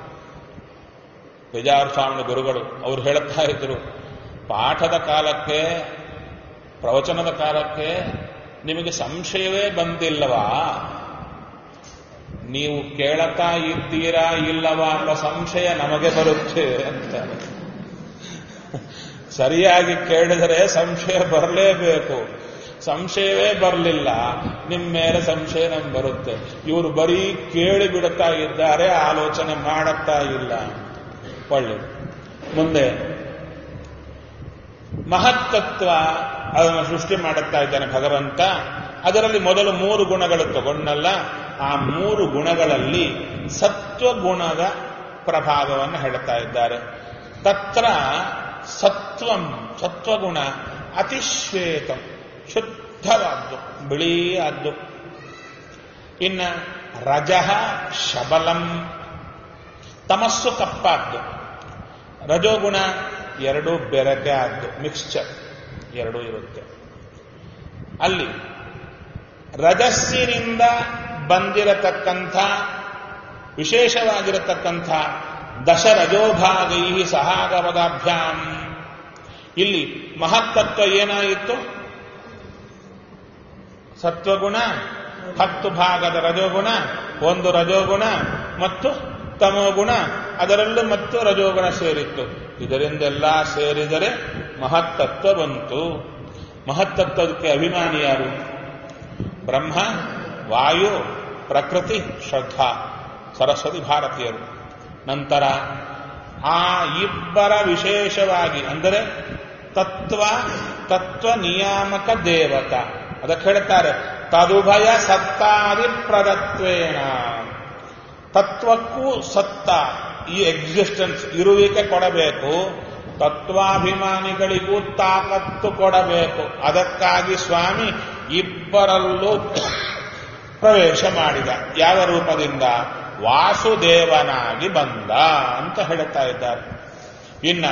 ವಿಜಯಾರ ಸ್ವಾಮಿ ಗುರುಗಳು ಅವರು ಹೇಳ್ತಾ ಇದ್ರು ಪಾಠದ ಕಾಲಕ್ಕೆ ಪ್ರವಚನದ ಕಾಲಕ್ಕೆ ನಿಮಗೆ ಸಂಶಯವೇ ಬಂದಿಲ್ಲವಾ ನೀವು ಕೇಳತಾ ಇದ್ದೀರಾ ಇಲ್ಲವಾ ಎಂಬ ಸಂಶಯ ನಮಗೆ ಬರುತ್ತೆ ಅಂತ ಸರಿಯಾಗಿ ಕೇಳಿದರೆ ಸಂಶಯ ಬರಲೇಬೇಕು ಸಂಶಯವೇ ಬರಲಿಲ್ಲ ನಿಮ್ಮ ಮೇಲೆ ಸಂಶಯ ನಮ್ಗೆ ಬರುತ್ತೆ ಇವರು ಬರೀ ಕೇಳಿ ಬಿಡುತ್ತಾ ಇದ್ದಾರೆ ಆಲೋಚನೆ ಮಾಡುತ್ತಾ ಇಲ್ಲ ಒಳ್ಳೆಯದು ಮುಂದೆ ಮಹತ್ತತ್ವ ಅದನ್ನು ಸೃಷ್ಟಿ ಮಾಡುತ್ತಾ ಇದ್ದಾನೆ ಭಗವಂತ ಅದರಲ್ಲಿ ಮೊದಲು ಮೂರು ಗುಣಗಳು ತಗೊಂಡಲ್ಲ ಆ ಮೂರು ಗುಣಗಳಲ್ಲಿ ಸತ್ವಗುಣದ ಪ್ರಭಾವವನ್ನು ಹೇಳ್ತಾ ಇದ್ದಾರೆ ತತ್ರ ಸತ್ವಂ ಸತ್ವಗುಣ ಅತಿಶ್ವೇತಂ ಶುದ್ಧವಾದ್ದು ಬಿಳಿಯಾದ್ದು ಇನ್ನ ರಜಃ ಶಬಲಂ ತಮಸ್ಸು ಕಪ್ಪಾದ್ದು ರಜೋಗುಣ ಎರಡು ಬೆರಕೆ ಆದ್ದು ಮಿಕ್ಸ್ಚರ್ ಎರಡೂ ಇರುತ್ತೆ ಅಲ್ಲಿ ರಜಸ್ಸಿನಿಂದ ಬಂದಿರತಕ್ಕಂಥ ವಿಶೇಷವಾಗಿರತಕ್ಕಂಥ ದಶರಜೋಭಾಗೈ ಸಹಾಗಮದಾಭ್ಯಾಂ ಇಲ್ಲಿ ಮಹತ್ತತ್ವ ಏನಾಯಿತು ಸತ್ವಗುಣ ಹತ್ತು ಭಾಗದ ರಜೋಗುಣ ಒಂದು ರಜೋಗುಣ ಮತ್ತು ತಮೋಗುಣ ಅದರಲ್ಲೂ ಮತ್ತು ರಜೋಗುಣ ಸೇರಿತ್ತು ಇದರಿಂದೆಲ್ಲ ಸೇರಿದರೆ ಮಹತ್ತತ್ವ ಬಂತು ಮಹತ್ತತ್ವಕ್ಕೆ ಅಭಿಮಾನಿ ಯಾರು ಬ್ರಹ್ಮ ವಾಯು ಪ್ರಕೃತಿ ಶ್ರದ್ಧಾ ಸರಸ್ವತಿ ಭಾರತೀಯರು ನಂತರ ಆ ಇಬ್ಬರ ವಿಶೇಷವಾಗಿ ಅಂದರೆ ತತ್ವ ತತ್ವ ನಿಯಾಮಕ ದೇವತ ಅದಕ್ಕೆ ಹೇಳ್ತಾರೆ ತದುಭಯ ಸತ್ತಾದಿ ಪ್ರದತ್ವೇಣ ತತ್ವಕ್ಕೂ ಸತ್ತ ಈ ಎಕ್ಸಿಸ್ಟೆನ್ಸ್ ಇರುವಿಕೆ ಕೊಡಬೇಕು ತತ್ವಾಭಿಮಾನಿಗಳಿಗೂ ತಾಕತ್ತು ಕೊಡಬೇಕು ಅದಕ್ಕಾಗಿ ಸ್ವಾಮಿ ಇಬ್ಬರಲ್ಲೂ ಪ್ರವೇಶ ಮಾಡಿದ ಯಾವ ರೂಪದಿಂದ ವಾಸುದೇವನಾಗಿ ಬಂದ ಅಂತ ಹೇಳ್ತಾ ಇದ್ದಾರೆ ಇನ್ನ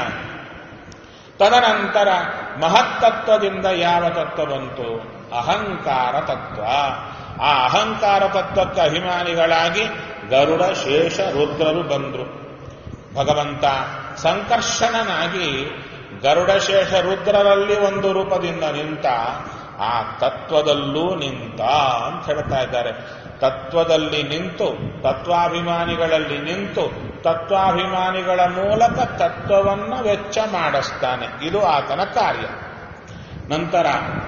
ತದನಂತರ ಮಹತ್ತತ್ವದಿಂದ ಯಾವ ತತ್ವ ಬಂತು ಅಹಂಕಾರ ತತ್ವ ಆ ಅಹಂಕಾರ ತತ್ವಕ್ಕೆ ಅಭಿಮಾನಿಗಳಾಗಿ ಗರುಡ ಶೇಷ ರುದ್ರರು ಬಂದರು ಭಗವಂತ ಸಂಕರ್ಷಣನಾಗಿ ಗರುಡ ಶೇಷ ರುದ್ರರಲ್ಲಿ ಒಂದು ರೂಪದಿಂದ ನಿಂತ ಆ ತತ್ವದಲ್ಲೂ ನಿಂತ ಅಂತ ಹೇಳ್ತಾ ಇದ್ದಾರೆ ತತ್ವದಲ್ಲಿ ನಿಂತು ತತ್ವಾಭಿಮಾನಿಗಳಲ್ಲಿ ನಿಂತು ತತ್ವಾಭಿಮಾನಿಗಳ ಮೂಲಕ ತತ್ವವನ್ನು ವೆಚ್ಚ ಮಾಡಿಸ್ತಾನೆ ಇದು ಆತನ ಕಾರ್ಯ ನಂತರ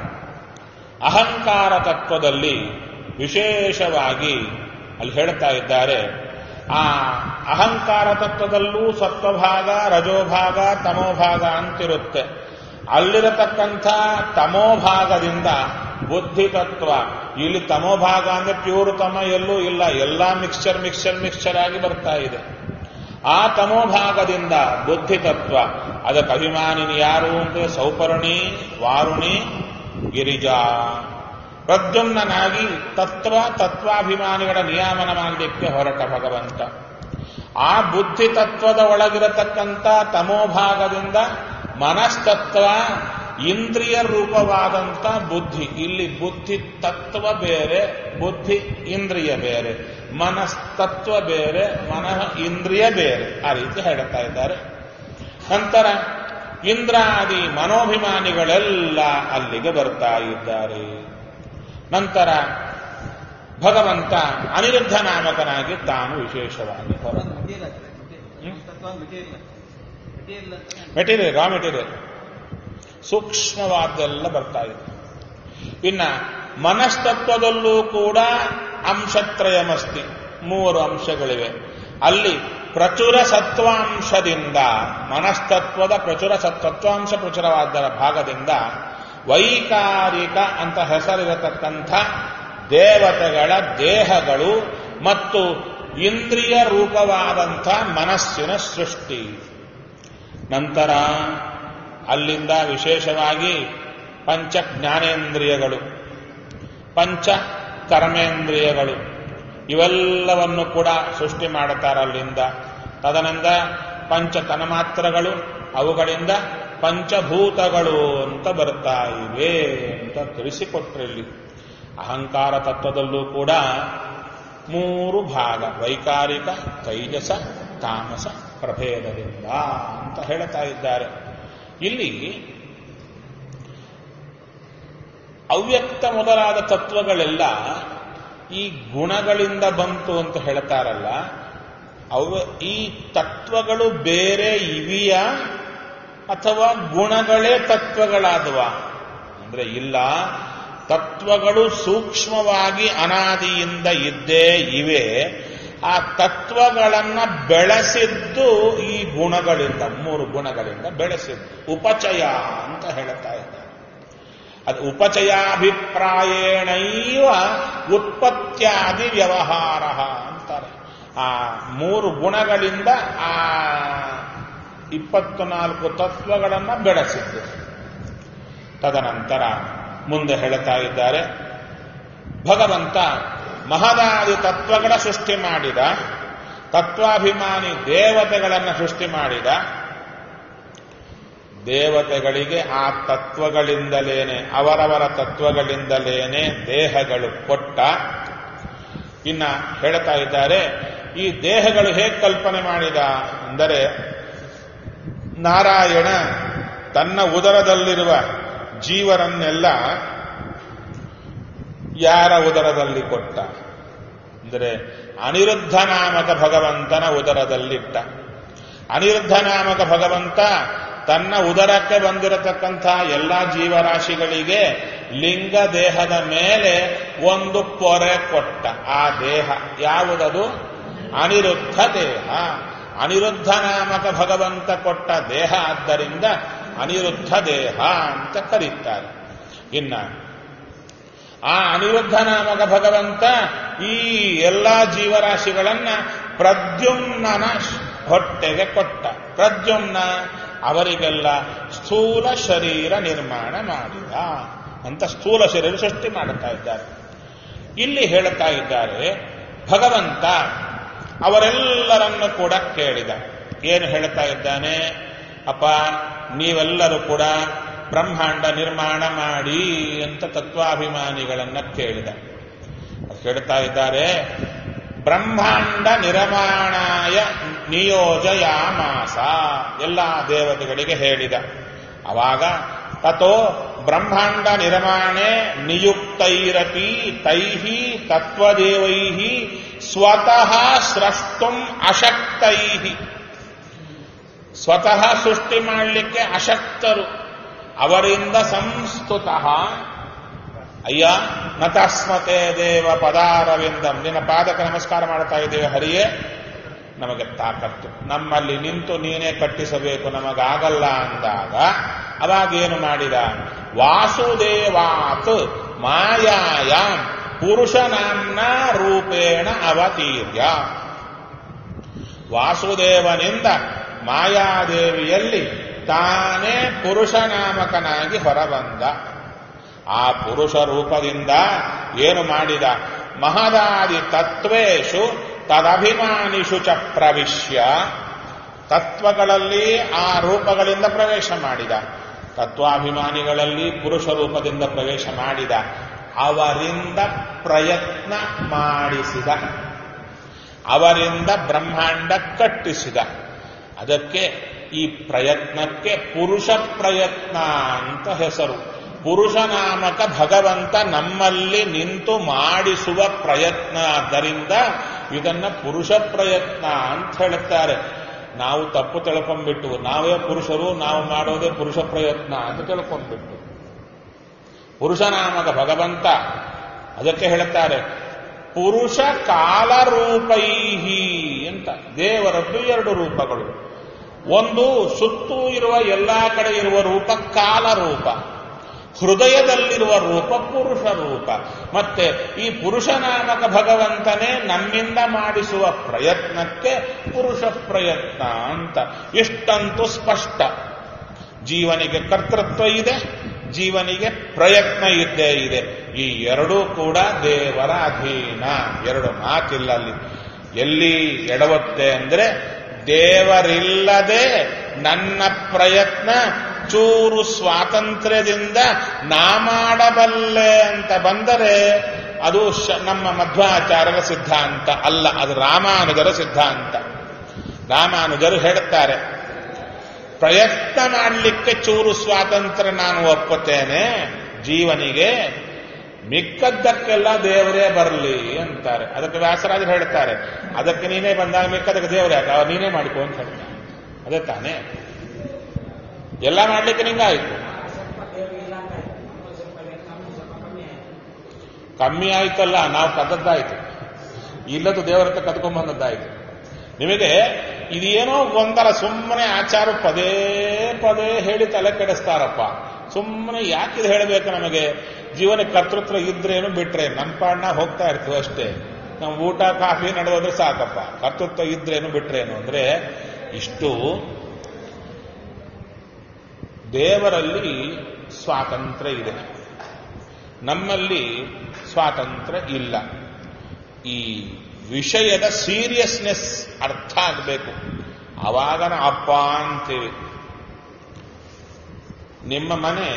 ಅಹಂಕಾರ ತತ್ವದಲ್ಲಿ ವಿಶೇಷವಾಗಿ ಅಲ್ಲಿ ಹೇಳ್ತಾ ಇದ್ದಾರೆ ಆ ಅಹಂಕಾರ ತತ್ವದಲ್ಲೂ ಸತ್ವಭಾಗ ರಜೋಭಾಗ ತಮೋಭಾಗ ಅಂತಿರುತ್ತೆ ಅಲ್ಲಿರತಕ್ಕಂಥ ತಮೋಭಾಗದಿಂದ ಬುದ್ಧಿ ತತ್ವ ಇಲ್ಲಿ ತಮೋಭಾಗ ಅಂದ್ರೆ ಪ್ಯೂರ್ ತಮ ಎಲ್ಲೂ ಇಲ್ಲ ಎಲ್ಲ ಮಿಕ್ಸ್ಚರ್ ಮಿಕ್ಸ್ಚರ್ ಮಿಕ್ಸ್ಚರ್ ಆಗಿ ಬರ್ತಾ ಇದೆ ಆ ತಮೋಭಾಗದಿಂದ ಬುದ್ಧಿ ತತ್ವ ಅದಕ್ಕೆ ಅಭಿಮಾನಿನಿ ಯಾರು ಅಂದ್ರೆ ಸೌಪರ್ಣಿ ವಾರುಣಿ ಗಿರಿಜಾ ಪ್ರದ್ಯುಮ್ನಾಗಿ ತತ್ವ ತತ್ವಾಭಿಮಾನಿಗಳ ನಿಯಾಮನ ಮಾಡಲಿಕ್ಕೆ ಹೊರಟ ಭಗವಂತ ಆ ಬುದ್ಧಿ ತತ್ವದ ಒಳಗಿರತಕ್ಕಂಥ ತಮೋಭಾಗದಿಂದ ಮನಸ್ತತ್ವ ಇಂದ್ರಿಯ ರೂಪವಾದಂಥ ಬುದ್ಧಿ ಇಲ್ಲಿ ಬುದ್ಧಿ ತತ್ವ ಬೇರೆ ಬುದ್ಧಿ ಇಂದ್ರಿಯ ಬೇರೆ ಮನಸ್ತತ್ವ ಬೇರೆ ಮನಃ ಇಂದ್ರಿಯ ಬೇರೆ ಆ ರೀತಿ ಹೇಳ್ತಾ ಇದ್ದಾರೆ ನಂತರ ಇಂದ್ರಾದಿ ಮನೋಭಿಮಾನಿಗಳೆಲ್ಲ ಅಲ್ಲಿಗೆ ಬರ್ತಾ ಇದ್ದಾರೆ ನಂತರ ಭಗವಂತ ಅನಿರುದ್ಧ ನಾಮಕನಾಗಿ ತಾನು ವಿಶೇಷವಾಗಿ ಹೊರ ಮೆಟೀರಿಯಲ್ ರಾ ಮೆಟೀರಿಯಲ್ ಸೂಕ್ಷ್ಮವಾದ್ದೆಲ್ಲ ಬರ್ತಾ ಇದೆ ಇನ್ನ ಮನಸ್ತತ್ವದಲ್ಲೂ ಕೂಡ ಅಂಶತ್ರಯಮಸ್ತಿ ಮೂವರು ಅಂಶಗಳಿವೆ ಅಲ್ಲಿ ಪ್ರಚುರ ಸತ್ವಾಂಶದಿಂದ ಮನಸ್ತತ್ವದ ಪ್ರಚುರ ಸತ್ವಾಂಶ ಪ್ರಚುರವಾದ ಭಾಗದಿಂದ ವೈಕಾರಿಕ ಅಂತ ಹೆಸರಿರತಕ್ಕಂಥ ದೇವತೆಗಳ ದೇಹಗಳು ಮತ್ತು ಇಂದ್ರಿಯ ರೂಪವಾದಂಥ ಮನಸ್ಸಿನ ಸೃಷ್ಟಿ ನಂತರ ಅಲ್ಲಿಂದ ವಿಶೇಷವಾಗಿ ಪಂಚ ಜ್ಞಾನೇಂದ್ರಿಯಗಳು ಪಂಚ ಕರ್ಮೇಂದ್ರಿಯಗಳು ಇವೆಲ್ಲವನ್ನು ಕೂಡ ಸೃಷ್ಟಿ ಮಾಡುತ್ತಾರೆ ಅಲ್ಲಿಂದ ತದನಂದ ಪಂಚ ತನ್ಮಾತ್ರಗಳು ಅವುಗಳಿಂದ ಪಂಚಭೂತಗಳು ಅಂತ ಬರ್ತಾ ಇವೆ ಅಂತ ತಿಳಿಸಿಕೊಟ್ರಲ್ಲಿ ಅಹಂಕಾರ ತತ್ವದಲ್ಲೂ ಕೂಡ ಮೂರು ಭಾಗ ವೈಕಾರಿಕ ತೈಜಸ ತಾಮಸ ಪ್ರಭೇದದಿಂದ ಅಂತ ಹೇಳ್ತಾ ಇದ್ದಾರೆ ಇಲ್ಲಿ ಅವ್ಯಕ್ತ ಮೊದಲಾದ ತತ್ವಗಳೆಲ್ಲ ಈ ಗುಣಗಳಿಂದ ಬಂತು ಅಂತ ಹೇಳ್ತಾರಲ್ಲ ಅವ ಈ ತತ್ವಗಳು ಬೇರೆ ಇವಿಯ ಅಥವಾ ಗುಣಗಳೇ ತತ್ವಗಳಾದವ ಅಂದ್ರೆ ಇಲ್ಲ ತತ್ವಗಳು ಸೂಕ್ಷ್ಮವಾಗಿ ಅನಾದಿಯಿಂದ ಇದ್ದೇ ಇವೆ ಆ ತತ್ವಗಳನ್ನ ಬೆಳೆಸಿದ್ದು ಈ ಗುಣಗಳಿಂದ ಮೂರು ಗುಣಗಳಿಂದ ಬೆಳೆಸಿದ್ದು ಉಪಚಯ ಅಂತ ಹೇಳ್ತಾ ಇದ್ದಾರೆ ಅದು ಉಪಚಯಾಭಿಪ್ರಾಯೇಣೈವ ಉತ್ಪತ್ತ್ಯಾದಿ ವ್ಯವಹಾರ ಅಂತಾರೆ ಆ ಮೂರು ಗುಣಗಳಿಂದ ಆ ಇಪ್ಪತ್ತು ನಾಲ್ಕು ತತ್ವಗಳನ್ನು ಬೆಳೆಸಿದ್ದು ತದನಂತರ ಮುಂದೆ ಹೇಳ್ತಾ ಇದ್ದಾರೆ ಭಗವಂತ ಮಹದಾದಿ ತತ್ವಗಳ ಸೃಷ್ಟಿ ಮಾಡಿದ ತತ್ವಾಭಿಮಾನಿ ದೇವತೆಗಳನ್ನು ಸೃಷ್ಟಿ ಮಾಡಿದ ದೇವತೆಗಳಿಗೆ ಆ ತತ್ವಗಳಿಂದಲೇನೆ ಅವರವರ ತತ್ವಗಳಿಂದಲೇನೆ ದೇಹಗಳು ಕೊಟ್ಟ ಇನ್ನ ಹೇಳ್ತಾ ಇದ್ದಾರೆ ಈ ದೇಹಗಳು ಹೇಗೆ ಕಲ್ಪನೆ ಮಾಡಿದ ಅಂದರೆ ನಾರಾಯಣ ತನ್ನ ಉದರದಲ್ಲಿರುವ ಜೀವರನ್ನೆಲ್ಲ ಯಾರ ಉದರದಲ್ಲಿ ಕೊಟ್ಟ ಅಂದರೆ ಅನಿರುದ್ಧ ನಾಮಕ ಭಗವಂತನ ಉದರದಲ್ಲಿಟ್ಟ ಅನಿರುದ್ಧ ನಾಮಕ ಭಗವಂತ ತನ್ನ ಉದರಕ್ಕೆ ಬಂದಿರತಕ್ಕಂಥ ಎಲ್ಲ ಜೀವರಾಶಿಗಳಿಗೆ ಲಿಂಗ ದೇಹದ ಮೇಲೆ ಒಂದು ಪೊರೆ ಕೊಟ್ಟ ಆ ದೇಹ ಯಾವುದದು ಅನಿರುದ್ಧ ದೇಹ ಅನಿರುದ್ಧ ನಾಮಕ ಭಗವಂತ ಕೊಟ್ಟ ದೇಹ ಆದ್ದರಿಂದ ಅನಿರುದ್ಧ ದೇಹ ಅಂತ ಕರೀತಾರೆ ಇನ್ನ ಆ ಅನಿರುದ್ಧ ನಾಮಕ ಭಗವಂತ ಈ ಎಲ್ಲಾ ಜೀವರಾಶಿಗಳನ್ನ ಪ್ರದ್ಯುಮ್ನನ ಹೊಟ್ಟೆಗೆ ಕೊಟ್ಟ ಪ್ರದ್ಯುಮ್ನ ಅವರಿಗೆಲ್ಲ ಸ್ಥೂಲ ಶರೀರ ನಿರ್ಮಾಣ ಮಾಡಿದ ಅಂತ ಸ್ಥೂಲ ಶರೀರ ಸೃಷ್ಟಿ ಮಾಡುತ್ತಾ ಇದ್ದಾರೆ ಇಲ್ಲಿ ಹೇಳುತ್ತಾ ಇದ್ದಾರೆ ಭಗವಂತ ಅವರೆಲ್ಲರನ್ನು ಕೂಡ ಕೇಳಿದ ಏನು ಹೇಳ್ತಾ ಇದ್ದಾನೆ ಅಪ್ಪ ನೀವೆಲ್ಲರೂ ಕೂಡ ಬ್ರಹ್ಮಾಂಡ ನಿರ್ಮಾಣ ಮಾಡಿ ಅಂತ ತತ್ವಾಭಿಮಾನಿಗಳನ್ನ ಕೇಳಿದ ಹೇಳ್ತಾ ಇದ್ದಾರೆ ಬ್ರಹ್ಮಾಂಡ ನಿರ್ಮಾಣಾಯ ನಿಯೋಜಯಾಮಾಸ ಎಲ್ಲ ದೇವತೆಗಳಿಗೆ ಹೇಳಿದ ಅವಾಗ ತಥೋ ಬ್ರಹ್ಮಾಂಡ ನಿರ್ಮಾಣೆ ನಿಯುಕ್ತೈರಪಿ ತೈಹಿ ತತ್ವದೇವೈಹಿ ಸ್ವತಃ ಸ್ರಷ್ಟುಂ ಅಶಕ್ತೈಹಿ ಸ್ವತಃ ಸೃಷ್ಟಿ ಮಾಡಲಿಕ್ಕೆ ಅಶಕ್ತರು ಅವರಿಂದ ಸಂಸ್ತುತಃ ಅಯ್ಯ ನತಸ್ಮತೆ ದೇವ ಪದಾರವಿಂದಂ ನಿನ್ನ ಪಾದಕ್ಕೆ ನಮಸ್ಕಾರ ಮಾಡ್ತಾ ಇದ್ದೇವೆ ಹರಿಯೇ ನಮಗೆ ತಾಕತ್ತು ನಮ್ಮಲ್ಲಿ ನಿಂತು ನೀನೇ ಕಟ್ಟಿಸಬೇಕು ನಮಗಾಗಲ್ಲ ಅಂದಾಗ ಅವಾಗೇನು ಮಾಡಿದ ವಾಸುದೇವಾತ್ ಮಾಯಾಯಾಮ್ ಪುರುಷನಾಮ್ನ ರೂಪೇಣ ಅವತೀರ್ಯ ವಾಸುದೇವನಿಂದ ಮಾಯಾದೇವಿಯಲ್ಲಿ ತಾನೇ ಪುರುಷನಾಮಕನಾಗಿ ಹೊರಬಂದ ಆ ಪುರುಷ ರೂಪದಿಂದ ಏನು ಮಾಡಿದ ಮಹದಾದಿ ತತ್ವೇಶು ತದಭಿಮಾನಿಷು ಚ ಪ್ರವಿಶ್ಯ ತತ್ವಗಳಲ್ಲಿ ಆ ರೂಪಗಳಿಂದ ಪ್ರವೇಶ ಮಾಡಿದ ತತ್ವಾಭಿಮಾನಿಗಳಲ್ಲಿ ಪುರುಷ ರೂಪದಿಂದ ಪ್ರವೇಶ ಮಾಡಿದ ಅವರಿಂದ ಪ್ರಯತ್ನ ಮಾಡಿಸಿದ ಅವರಿಂದ ಬ್ರಹ್ಮಾಂಡ ಕಟ್ಟಿಸಿದ ಅದಕ್ಕೆ ಈ ಪ್ರಯತ್ನಕ್ಕೆ ಪುರುಷ ಪ್ರಯತ್ನ ಅಂತ ಹೆಸರು ಪುರುಷ ನಾಮಕ ಭಗವಂತ ನಮ್ಮಲ್ಲಿ ನಿಂತು ಮಾಡಿಸುವ ಪ್ರಯತ್ನ ಆದ್ದರಿಂದ ಇದನ್ನ ಪುರುಷ ಪ್ರಯತ್ನ ಅಂತ ಹೇಳುತ್ತಾರೆ ನಾವು ತಪ್ಪು ತಿಳ್ಕೊಂಡ್ಬಿಟ್ಟು ನಾವೇ ಪುರುಷರು ನಾವು ಮಾಡೋದೇ ಪುರುಷ ಪ್ರಯತ್ನ ಅಂತ ತಿಳ್ಕೊಂಡ್ಬಿಟ್ಟು ಪುರುಷನಾಮಕ ಭಗವಂತ ಅದಕ್ಕೆ ಹೇಳುತ್ತಾರೆ ಪುರುಷ ಕಾಲರೂಪೈಹಿ ಅಂತ ದೇವರದ್ದು ಎರಡು ರೂಪಗಳು ಒಂದು ಸುತ್ತೂ ಇರುವ ಎಲ್ಲಾ ಕಡೆ ಇರುವ ರೂಪ ಕಾಲರೂಪ ಹೃದಯದಲ್ಲಿರುವ ರೂಪ ಪುರುಷ ರೂಪ ಮತ್ತೆ ಈ ಪುರುಷನಾಮಕ ಭಗವಂತನೇ ನಮ್ಮಿಂದ ಮಾಡಿಸುವ ಪ್ರಯತ್ನಕ್ಕೆ ಪುರುಷ ಪ್ರಯತ್ನ ಅಂತ ಇಷ್ಟಂತೂ ಸ್ಪಷ್ಟ ಜೀವನಿಗೆ ಕರ್ತೃತ್ವ ಇದೆ ಜೀವನಿಗೆ ಪ್ರಯತ್ನ ಇದ್ದೇ ಇದೆ ಈ ಎರಡೂ ಕೂಡ ದೇವರ ಅಧೀನ ಎರಡು ಮಾತಿಲ್ಲ ಅಲ್ಲಿ ಎಲ್ಲಿ ಎಡವತ್ತೆ ಅಂದ್ರೆ ದೇವರಿಲ್ಲದೆ ನನ್ನ ಪ್ರಯತ್ನ ಚೂರು ಸ್ವಾತಂತ್ರ್ಯದಿಂದ ನಾ ಮಾಡಬಲ್ಲೆ ಅಂತ ಬಂದರೆ ಅದು ಶ- ನಮ್ಮ ಮಧ್ವಾಚಾರ್ಯರ ಸಿದ್ಧಾಂತ ಅಲ್ಲ ಅದು ರಾಮಾನುಜರ ಸಿದ್ಧಾಂತ ರಾಮಾನುಜರು ಹೇಳುತ್ತಾರೆ ಪ್ರಯತ್ನ ಮಾಡಲಿಕ್ಕೆ ಚೂರು ಸ್ವಾತಂತ್ರ್ಯ ನಾನು ಒಪ್ಪುತ್ತೇನೆ ಜೀವನಿಗೆ ಮಿಕ್ಕದ್ದಕ್ಕೆಲ್ಲ ದೇವರೇ ಬರಲಿ ಅಂತಾರೆ ಅದಕ್ಕೆ ವ್ಯಾಸರಾಜರು ಹೇಳ್ತಾರೆ ಅದಕ್ಕೆ ನೀನೇ ಬಂದಾಗ ಮಿಕ್ಕದಕ್ಕೆ ದೇವರೇ ಯಾಕೆ ಅವ ನೀನೇ ಮಾಡಿಕೊ ಅಂತ ಹೇಳ್ತಾರೆ ಅದೇ ತಾನೇ ಎಲ್ಲ ಮಾಡ್ಲಿಕ್ಕೆ ನಿಂಗಾಯ್ತು
ಸ್ವಲ್ಪ ದೇವರಿಲ್ಲ ಅಂತ ಆಯ್ತು. ನಮ್ಗೆ ಸ್ವಲ್ಪ ಬೇಕು, ನಮ್ಗೆ ಸ್ವಲ್ಪ ಕಮ್ಮಿ ಆಯ್ತು.
ಕಮ್ಮಿ ಆಯ್ತಲ್ಲ ನಾವು ಕದ್ದದ್ದಾಯ್ತು ಇಲ್ಲದ ದೇವರ ಹತ್ರ ಕದ್ಕೊಂಡ್ಬಂದದ್ದಾಯ್ತು ನಿಮಗೆ ಇದೇನೋ ಗೊಂದಲ ಸುಮ್ಮನೆ ಆಚಾರ ಪದೇ ಪದೇ ಹೇಳಿ ತಲೆ ಕೆಡಿಸ್ತಾರಪ್ಪ ಸುಮ್ಮನೆ ಯಾಕಿದು ಹೇಳಬೇಕು ನಮಗೆ ಜೀವನ ಕರ್ತೃತ್ವ ಇದ್ರೇನು ಬಿಟ್ರೆ ನಮ್ಮ ಪಾಡ್ನ ಹೋಗ್ತಾ ಇರ್ತೀವಿ ಅಷ್ಟೇ ನಾವು ಊಟ ಕಾಫಿ ನಡೆಯೋದ್ರೆ ಸಾಕಪ್ಪ ಕರ್ತೃತ್ವ ಇದ್ರೇನು ಬಿಟ್ರೇನು ಅಂದ್ರೆ ಇಷ್ಟು ದೇವರಲ್ಲಿ ಸ್ವಾತಂತ್ರ್ಯ ಇದೆ ನಮ್ಮಲ್ಲಿ ಸ್ವಾತಂತ್ರ್ಯ ಇಲ್ಲ ಈ ವಿಷಯದ ಸೀರಿಯಸ್ನೆಸ್ ಅರ್ಥ ಆಗಬೇಕು ಅವಾಗ ನಾವು ಅಪ್ಪ ಅಂತೀವಿ ನಿಮ್ಮ ಮನೆ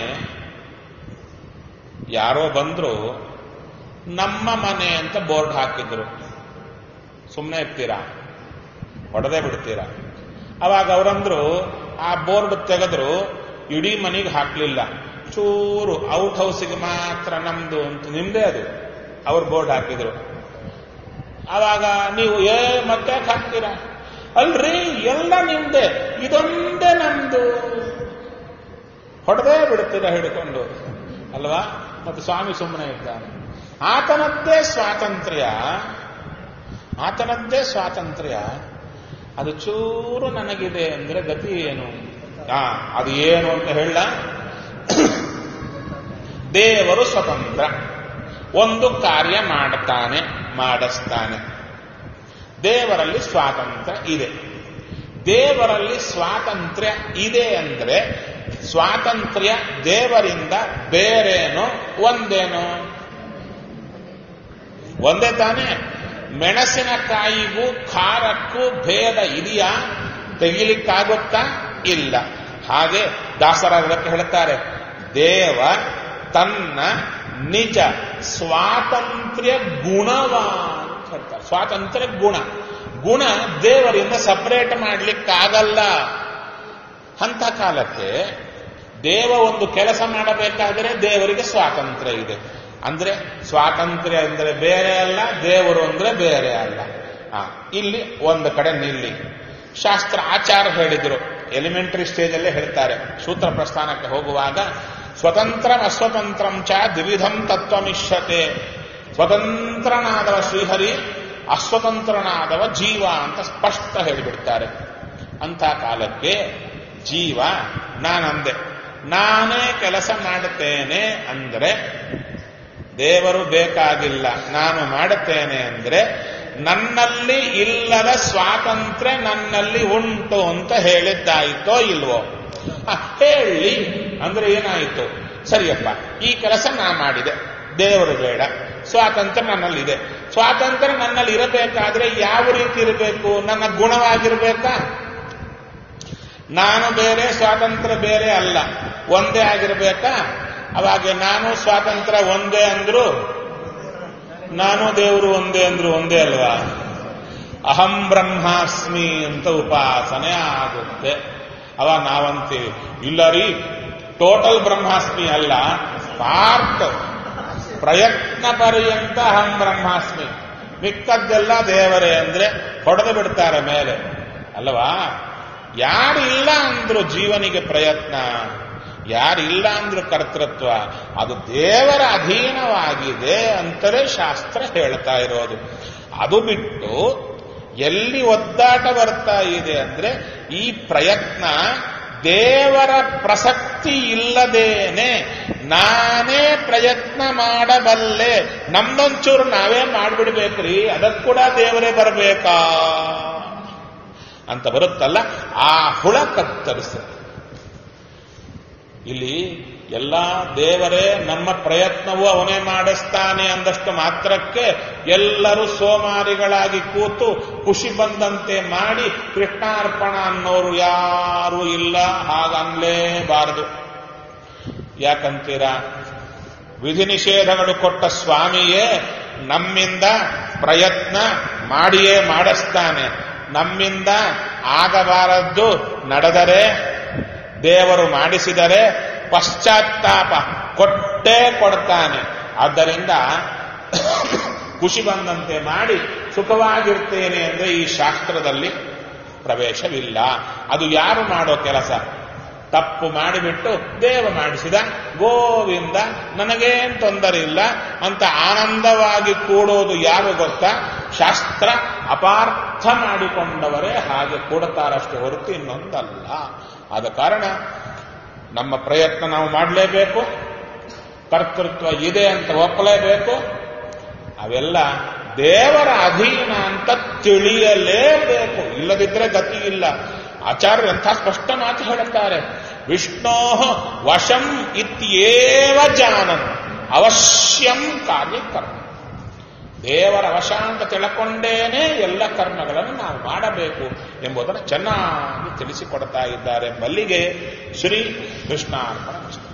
ಯಾರೋ ಬಂದ್ರು ನಮ್ಮ ಮನೆ ಅಂತ ಬೋರ್ಡ್ ಹಾಕಿದ್ರು ಸುಮ್ಮನೆ ಇರ್ತೀರಾ ಹೊಡೆದೇ ಬಿಡ್ತೀರಾ ಅವಾಗ ಅವರಂದ್ರು ಆ ಬೋರ್ಡ್ ತೆಗೆದ್ರು ಇಡೀ ಮನೆಗೆ ಹಾಕ್ಲಿಲ್ಲ ಚೂರು ಔಟ್ ಹೌಸಿಗೆ ಮಾತ್ರ ನಮ್ದು ಅಂತ ನಿಮ್ದೇ ಅದು ಅವ್ರು ಬೋರ್ಡ್ ಹಾಕಿದ್ರು ಅವಾಗ ನೀವು ಏ ಮತ್ತೆ ಹಾಕ್ತೀರಾ ಅಲ್ರಿ ಎಲ್ಲ ನಿಮ್ದೆ ಇದೊಂದೇ ನಮ್ದು ಹೊಡೆದೇ ಬಿಡ್ತೀರಾ ಹಿಡ್ಕೊಂಡು ಅಲ್ವಾ ಮತ್ತೆ ಸ್ವಾಮಿ ಸುಮ್ಮನೆ ಇದ್ದಾನೆ ಆತನದ್ದೇ ಸ್ವಾತಂತ್ರ್ಯ ಆತನದ್ದೇ ಸ್ವಾತಂತ್ರ್ಯ ಅದು ಚೂರು ನನಗಿದೆ ಅಂದ್ರೆ ಗತಿ ಏನು ಆ ಅದು ಏನು ಅಂತ ಹೇಳ ದೇವರು ಸ್ವತಂತ್ರ ಒಂದು ಕಾರ್ಯ ಮಾಡ್ತಾನೆ ಮಾಡಿಸ್ತಾನೆ ದೇವರಲ್ಲಿ ಸ್ವಾತಂತ್ರ್ಯ ಇದೆ ದೇವರಲ್ಲಿ ಸ್ವಾತಂತ್ರ್ಯ ಇದೆ ಅಂದ್ರೆ ಸ್ವಾತಂತ್ರ್ಯ ದೇವರಿಂದ ಬೇರೇನೋ ಒಂದೇನೋ ಒಂದೇ ತಾನೇ ಮೆಣಸಿನಕಾಯಿಗೂ ಖಾರಕ್ಕೂ ಭೇದ ಇದೆಯಾ ತೆಗಿಲಿಕ್ಕಾಗುತ್ತಾ ಇಲ್ಲ ಹಾಗೆ ದಾಸರಾಗಕ್ಕೆ ಹೇಳ್ತಾರೆ ದೇವ ತನ್ನ ನಿಜ ಸ್ವಾತಂತ್ರ್ಯ ಗುಣವ ಅಂತ ಹೇಳ್ತಾರೆ ಸ್ವಾತಂತ್ರ್ಯ ಗುಣ ಗುಣ ದೇವರಿಂದ ಸಪರೇಟ್ ಮಾಡ್ಲಿಕ್ಕಾಗಲ್ಲ ಅಂತ ಕಾಲಕ್ಕೆ ದೇವ ಒಂದು ಕೆಲಸ ಮಾಡಬೇಕಾದರೆ ದೇವರಿಗೆ ಸ್ವಾತಂತ್ರ್ಯ ಇದೆ ಅಂದ್ರೆ ಸ್ವಾತಂತ್ರ್ಯ ಅಂದ್ರೆ ಬೇರೆ ಅಲ್ಲ ದೇವರು ಅಂದ್ರೆ ಬೇರೆ ಅಲ್ಲ ಆ, ಇಲ್ಲಿ ಒಂದು ಕಡೆ ನಿಲ್ಲಿ ಶಾಸ್ತ್ರ ಆಚಾರ ಹೇಳಿದ್ರು ಎಲಿಮೆಂಟರಿ ಸ್ಟೇಜಲ್ಲೇ ಹೇಳ್ತಾರೆ ಸೂತ್ರ ಪ್ರಸ್ಥಾನಕ್ಕೆ ಹೋಗುವಾಗ ಸ್ವತಂತ್ರ ಅಸ್ವತಂತ್ರಂ ಚ ದ್ವಿಧಂ ತತ್ವಮಿಷ್ಯತೆ ಸ್ವತಂತ್ರನಾದವ ಶ್ರೀಹರಿ ಅಸ್ವತಂತ್ರನಾದವ ಜೀವ ಅಂತ ಸ್ಪಷ್ಟ ಹೇಳಿಬಿಡ್ತಾರೆ ಅಂಥ ಕಾಲಕ್ಕೆ ಜೀವ ನಾನಂದೆ ನಾನೇ ಕೆಲಸ ಮಾಡುತ್ತೇನೆ ಅಂದ್ರೆ ದೇವರು ಬೇಕಾಗಿಲ್ಲ ನಾನು ಮಾಡುತ್ತೇನೆ ಅಂದ್ರೆ ನನ್ನಲ್ಲಿ ಇಲ್ಲದ ಸ್ವಾತಂತ್ರ್ಯ ನನ್ನಲ್ಲಿ ಉಂಟು ಅಂತ ಹೇಳಿದ್ದಾಯಿತೋ ಇಲ್ವೋ ಆ, ಹೇಳಿ ಅಂದ್ರೆ ಏನಾಯಿತು ಸರಿಯಪ್ಪ ಈ ಕೆಲಸ ನಾ ಮಾಡಿದೆ ದೇವರು ಬೇಡ ಸ್ವಾತಂತ್ರ್ಯ ನನ್ನಲ್ಲಿದೆ ಸ್ವಾತಂತ್ರ್ಯ ನನ್ನಲ್ಲಿ ಇರಬೇಕಾದ್ರೆ ಯಾವ ರೀತಿ ಇರಬೇಕು ನನ್ನ ಗುಣವಾಗಿರ್ಬೇಕಾ ನಾನು ಬೇರೆ ಸ್ವಾತಂತ್ರ್ಯ ಬೇರೆ ಅಲ್ಲ ಒಂದೇ ಆಗಿರ್ಬೇಕಾ ಅವಾಗ ನಾನು ಸ್ವಾತಂತ್ರ್ಯ ಒಂದೇ ಅಂದ್ರು ನಾನು ದೇವರು ಒಂದೇ ಅಂದ್ರು ಒಂದೇ ಅಲ್ವಾ ಅಹಂ ಬ್ರಹ್ಮಾಸ್ಮಿ ಅಂತ ಉಪಾಸನೆ ಆಗುತ್ತೆ ಅವ ನಾವಂತೀವಿ ಇಲ್ಲ ರೀ ಟೋಟಲ್ ಬ್ರಹ್ಮಾಸ್ಮಿ ಅಲ್ಲ ಪಾರ್ಟ್ ಪ್ರಯತ್ನ ಪರ್ಯಂತ ಅಹಂ ಬ್ರಹ್ಮಾಸ್ಮಿ ಮಿಕ್ಕದ್ದೆಲ್ಲ ದೇವರೇ ಅಂದ್ರೆ ಹೊಡೆದು ಬಿಡ್ತಾರೆ ಮೇಲೆ ಅಲ್ವಾ ಯಾರಿಲ್ಲ ಅಂದ್ರು ಜೀವನಿಗೆ ಪ್ರಯತ್ನ ಯಾರಿಲ್ಲ ಅಂದ್ರು ಕರ್ತೃತ್ವ ಅದು ದೇವರ ಅಧೀನವಾಗಿದೆ ಅಂತಲೇ ಶಾಸ್ತ್ರ ಹೇಳ್ತಾ ಇರೋದು ಅದು ಬಿಟ್ಟು ಎಲ್ಲಿ ಒದ್ದಾಟ ಬರ್ತಾ ಇದೆ ಅಂದ್ರೆ ಈ ಪ್ರಯತ್ನ ದೇವರ ಪ್ರಸಕ್ತಿ ಇಲ್ಲದೇನೆ ನಾನೇ ಪ್ರಯತ್ನ ಮಾಡಬಲ್ಲೆ ನಮ್ದೊಂಚೂರು ನಾವೇ ಮಾಡ್ಬಿಡ್ಬೇಕ್ರಿ ಅದಕ್ಕೆ ಕೂಡ ದೇವರೇ ಬರಬೇಕಾ ಅಂತ ಬರುತ್ತಲ್ಲ ಆ ಹುಳ ಕತ್ತರಿಸುತ್ತೆ ಇಲ್ಲಿ ಎಲ್ಲ ದೇವರೇ ನಮ್ಮ ಪ್ರಯತ್ನವೂ ಅವನೇ ಮಾಡಿಸ್ತಾನೆ ಅಂದಷ್ಟು ಮಾತ್ರಕ್ಕೆ ಎಲ್ಲರೂ ಸೋಮಾರಿಗಳಾಗಿ ಕೂತು ಖುಷಿ ಬಂದಂತೆ ಮಾಡಿ ಕೃಷ್ಣಾರ್ಪಣ ಅನ್ನೋರು ಯಾರೂ ಇಲ್ಲ ಹಾಗನ್ಲೇಬಾರದು ಯಾಕಂತೀರಾ ವಿಧಿ ನಿಷೇಧಗಳು ಕೊಟ್ಟ ಸ್ವಾಮಿಯೇ ನಮ್ಮಿಂದ ಪ್ರಯತ್ನ ಮಾಡಿಯೇ ಮಾಡಿಸ್ತಾನೆ ನಮ್ಮಿಂದ ಆಗಬಾರದ್ದು ನಡೆದರೆ ದೇವರು ಮಾಡಿಸಿದರೆ ಪಶ್ಚಾತ್ತಾಪ ಕೊಟ್ಟೇ ಕೊಡ್ತಾನೆ ಆದ್ದರಿಂದ ಖುಷಿ ಬಂದಂತೆ ಮಾಡಿ ಸುಖವಾಗಿರ್ತೇನೆ ಅಂದ್ರೆ ಈ ಶಾಸ್ತ್ರದಲ್ಲಿ ಪ್ರವೇಶವಿಲ್ಲ ಅದು ಯಾರು ಮಾಡೋ ಕೆಲಸ ತಪ್ಪು ಮಾಡಿಬಿಟ್ಟು ದೇವ ಮಾಡಿಸಿದ ಗೋವಿಂದ ನನಗೇನ್ ತೊಂದರೆ ಇಲ್ಲ ಅಂತ ಆನಂದವಾಗಿ ಕೂಡೋದು ಯಾರು ಗೊತ್ತಾ ಶಾಸ್ತ್ರ ಅಪಾರ್ಥ ಮಾಡಿಕೊಂಡವರೇ ಹಾಗೆ ಕೂಡುತ್ತಾರಷ್ಟೇ ಹೊರತು ಇನ್ನೊಂದಲ್ಲ ಆದ ಕಾರಣ ನಮ್ಮ ಪ್ರಯತ್ನ ನಾವು ಮಾಡಲೇಬೇಕು ಕರ್ತೃತ್ವ ಇದೆ ಅಂತ ಒಪ್ಪಲೇಬೇಕು ಅವೆಲ್ಲ ದೇವರ ಅಧೀನ ಅಂತ ತಿಳಿಯಲೇಬೇಕು ಇಲ್ಲದಿದ್ರೆ ಗತಿ ಇಲ್ಲ ಆಚಾರ್ಯರು ಎಂಥ ಸ್ಪಷ್ಟ ಮಾತು ಹೇಳುತ್ತಾರೆ ವಿಷ್ಣೋ ವಶಂ ಇತ್ಯೇವ ಜಾನನ್ ಅವಶ್ಯಂ ಕಾರ್ಯಕರ್ಮ ದೇವರ ವಶ ಅಂತ ತಿಳ್ಕೊಂಡೇನೆ ಎಲ್ಲ ಕರ್ಮಗಳನ್ನು ನಾವು ಮಾಡಬೇಕು ಎಂಬುದನ್ನು ಚೆನ್ನಾಗಿ ತಿಳಿಸಿಕೊಡ್ತಾ ಇದ್ದಾರೆ ಮಲ್ಲಿಗೆ ಶ್ರೀ ಕೃಷ್ಣಾರ್ಪಣ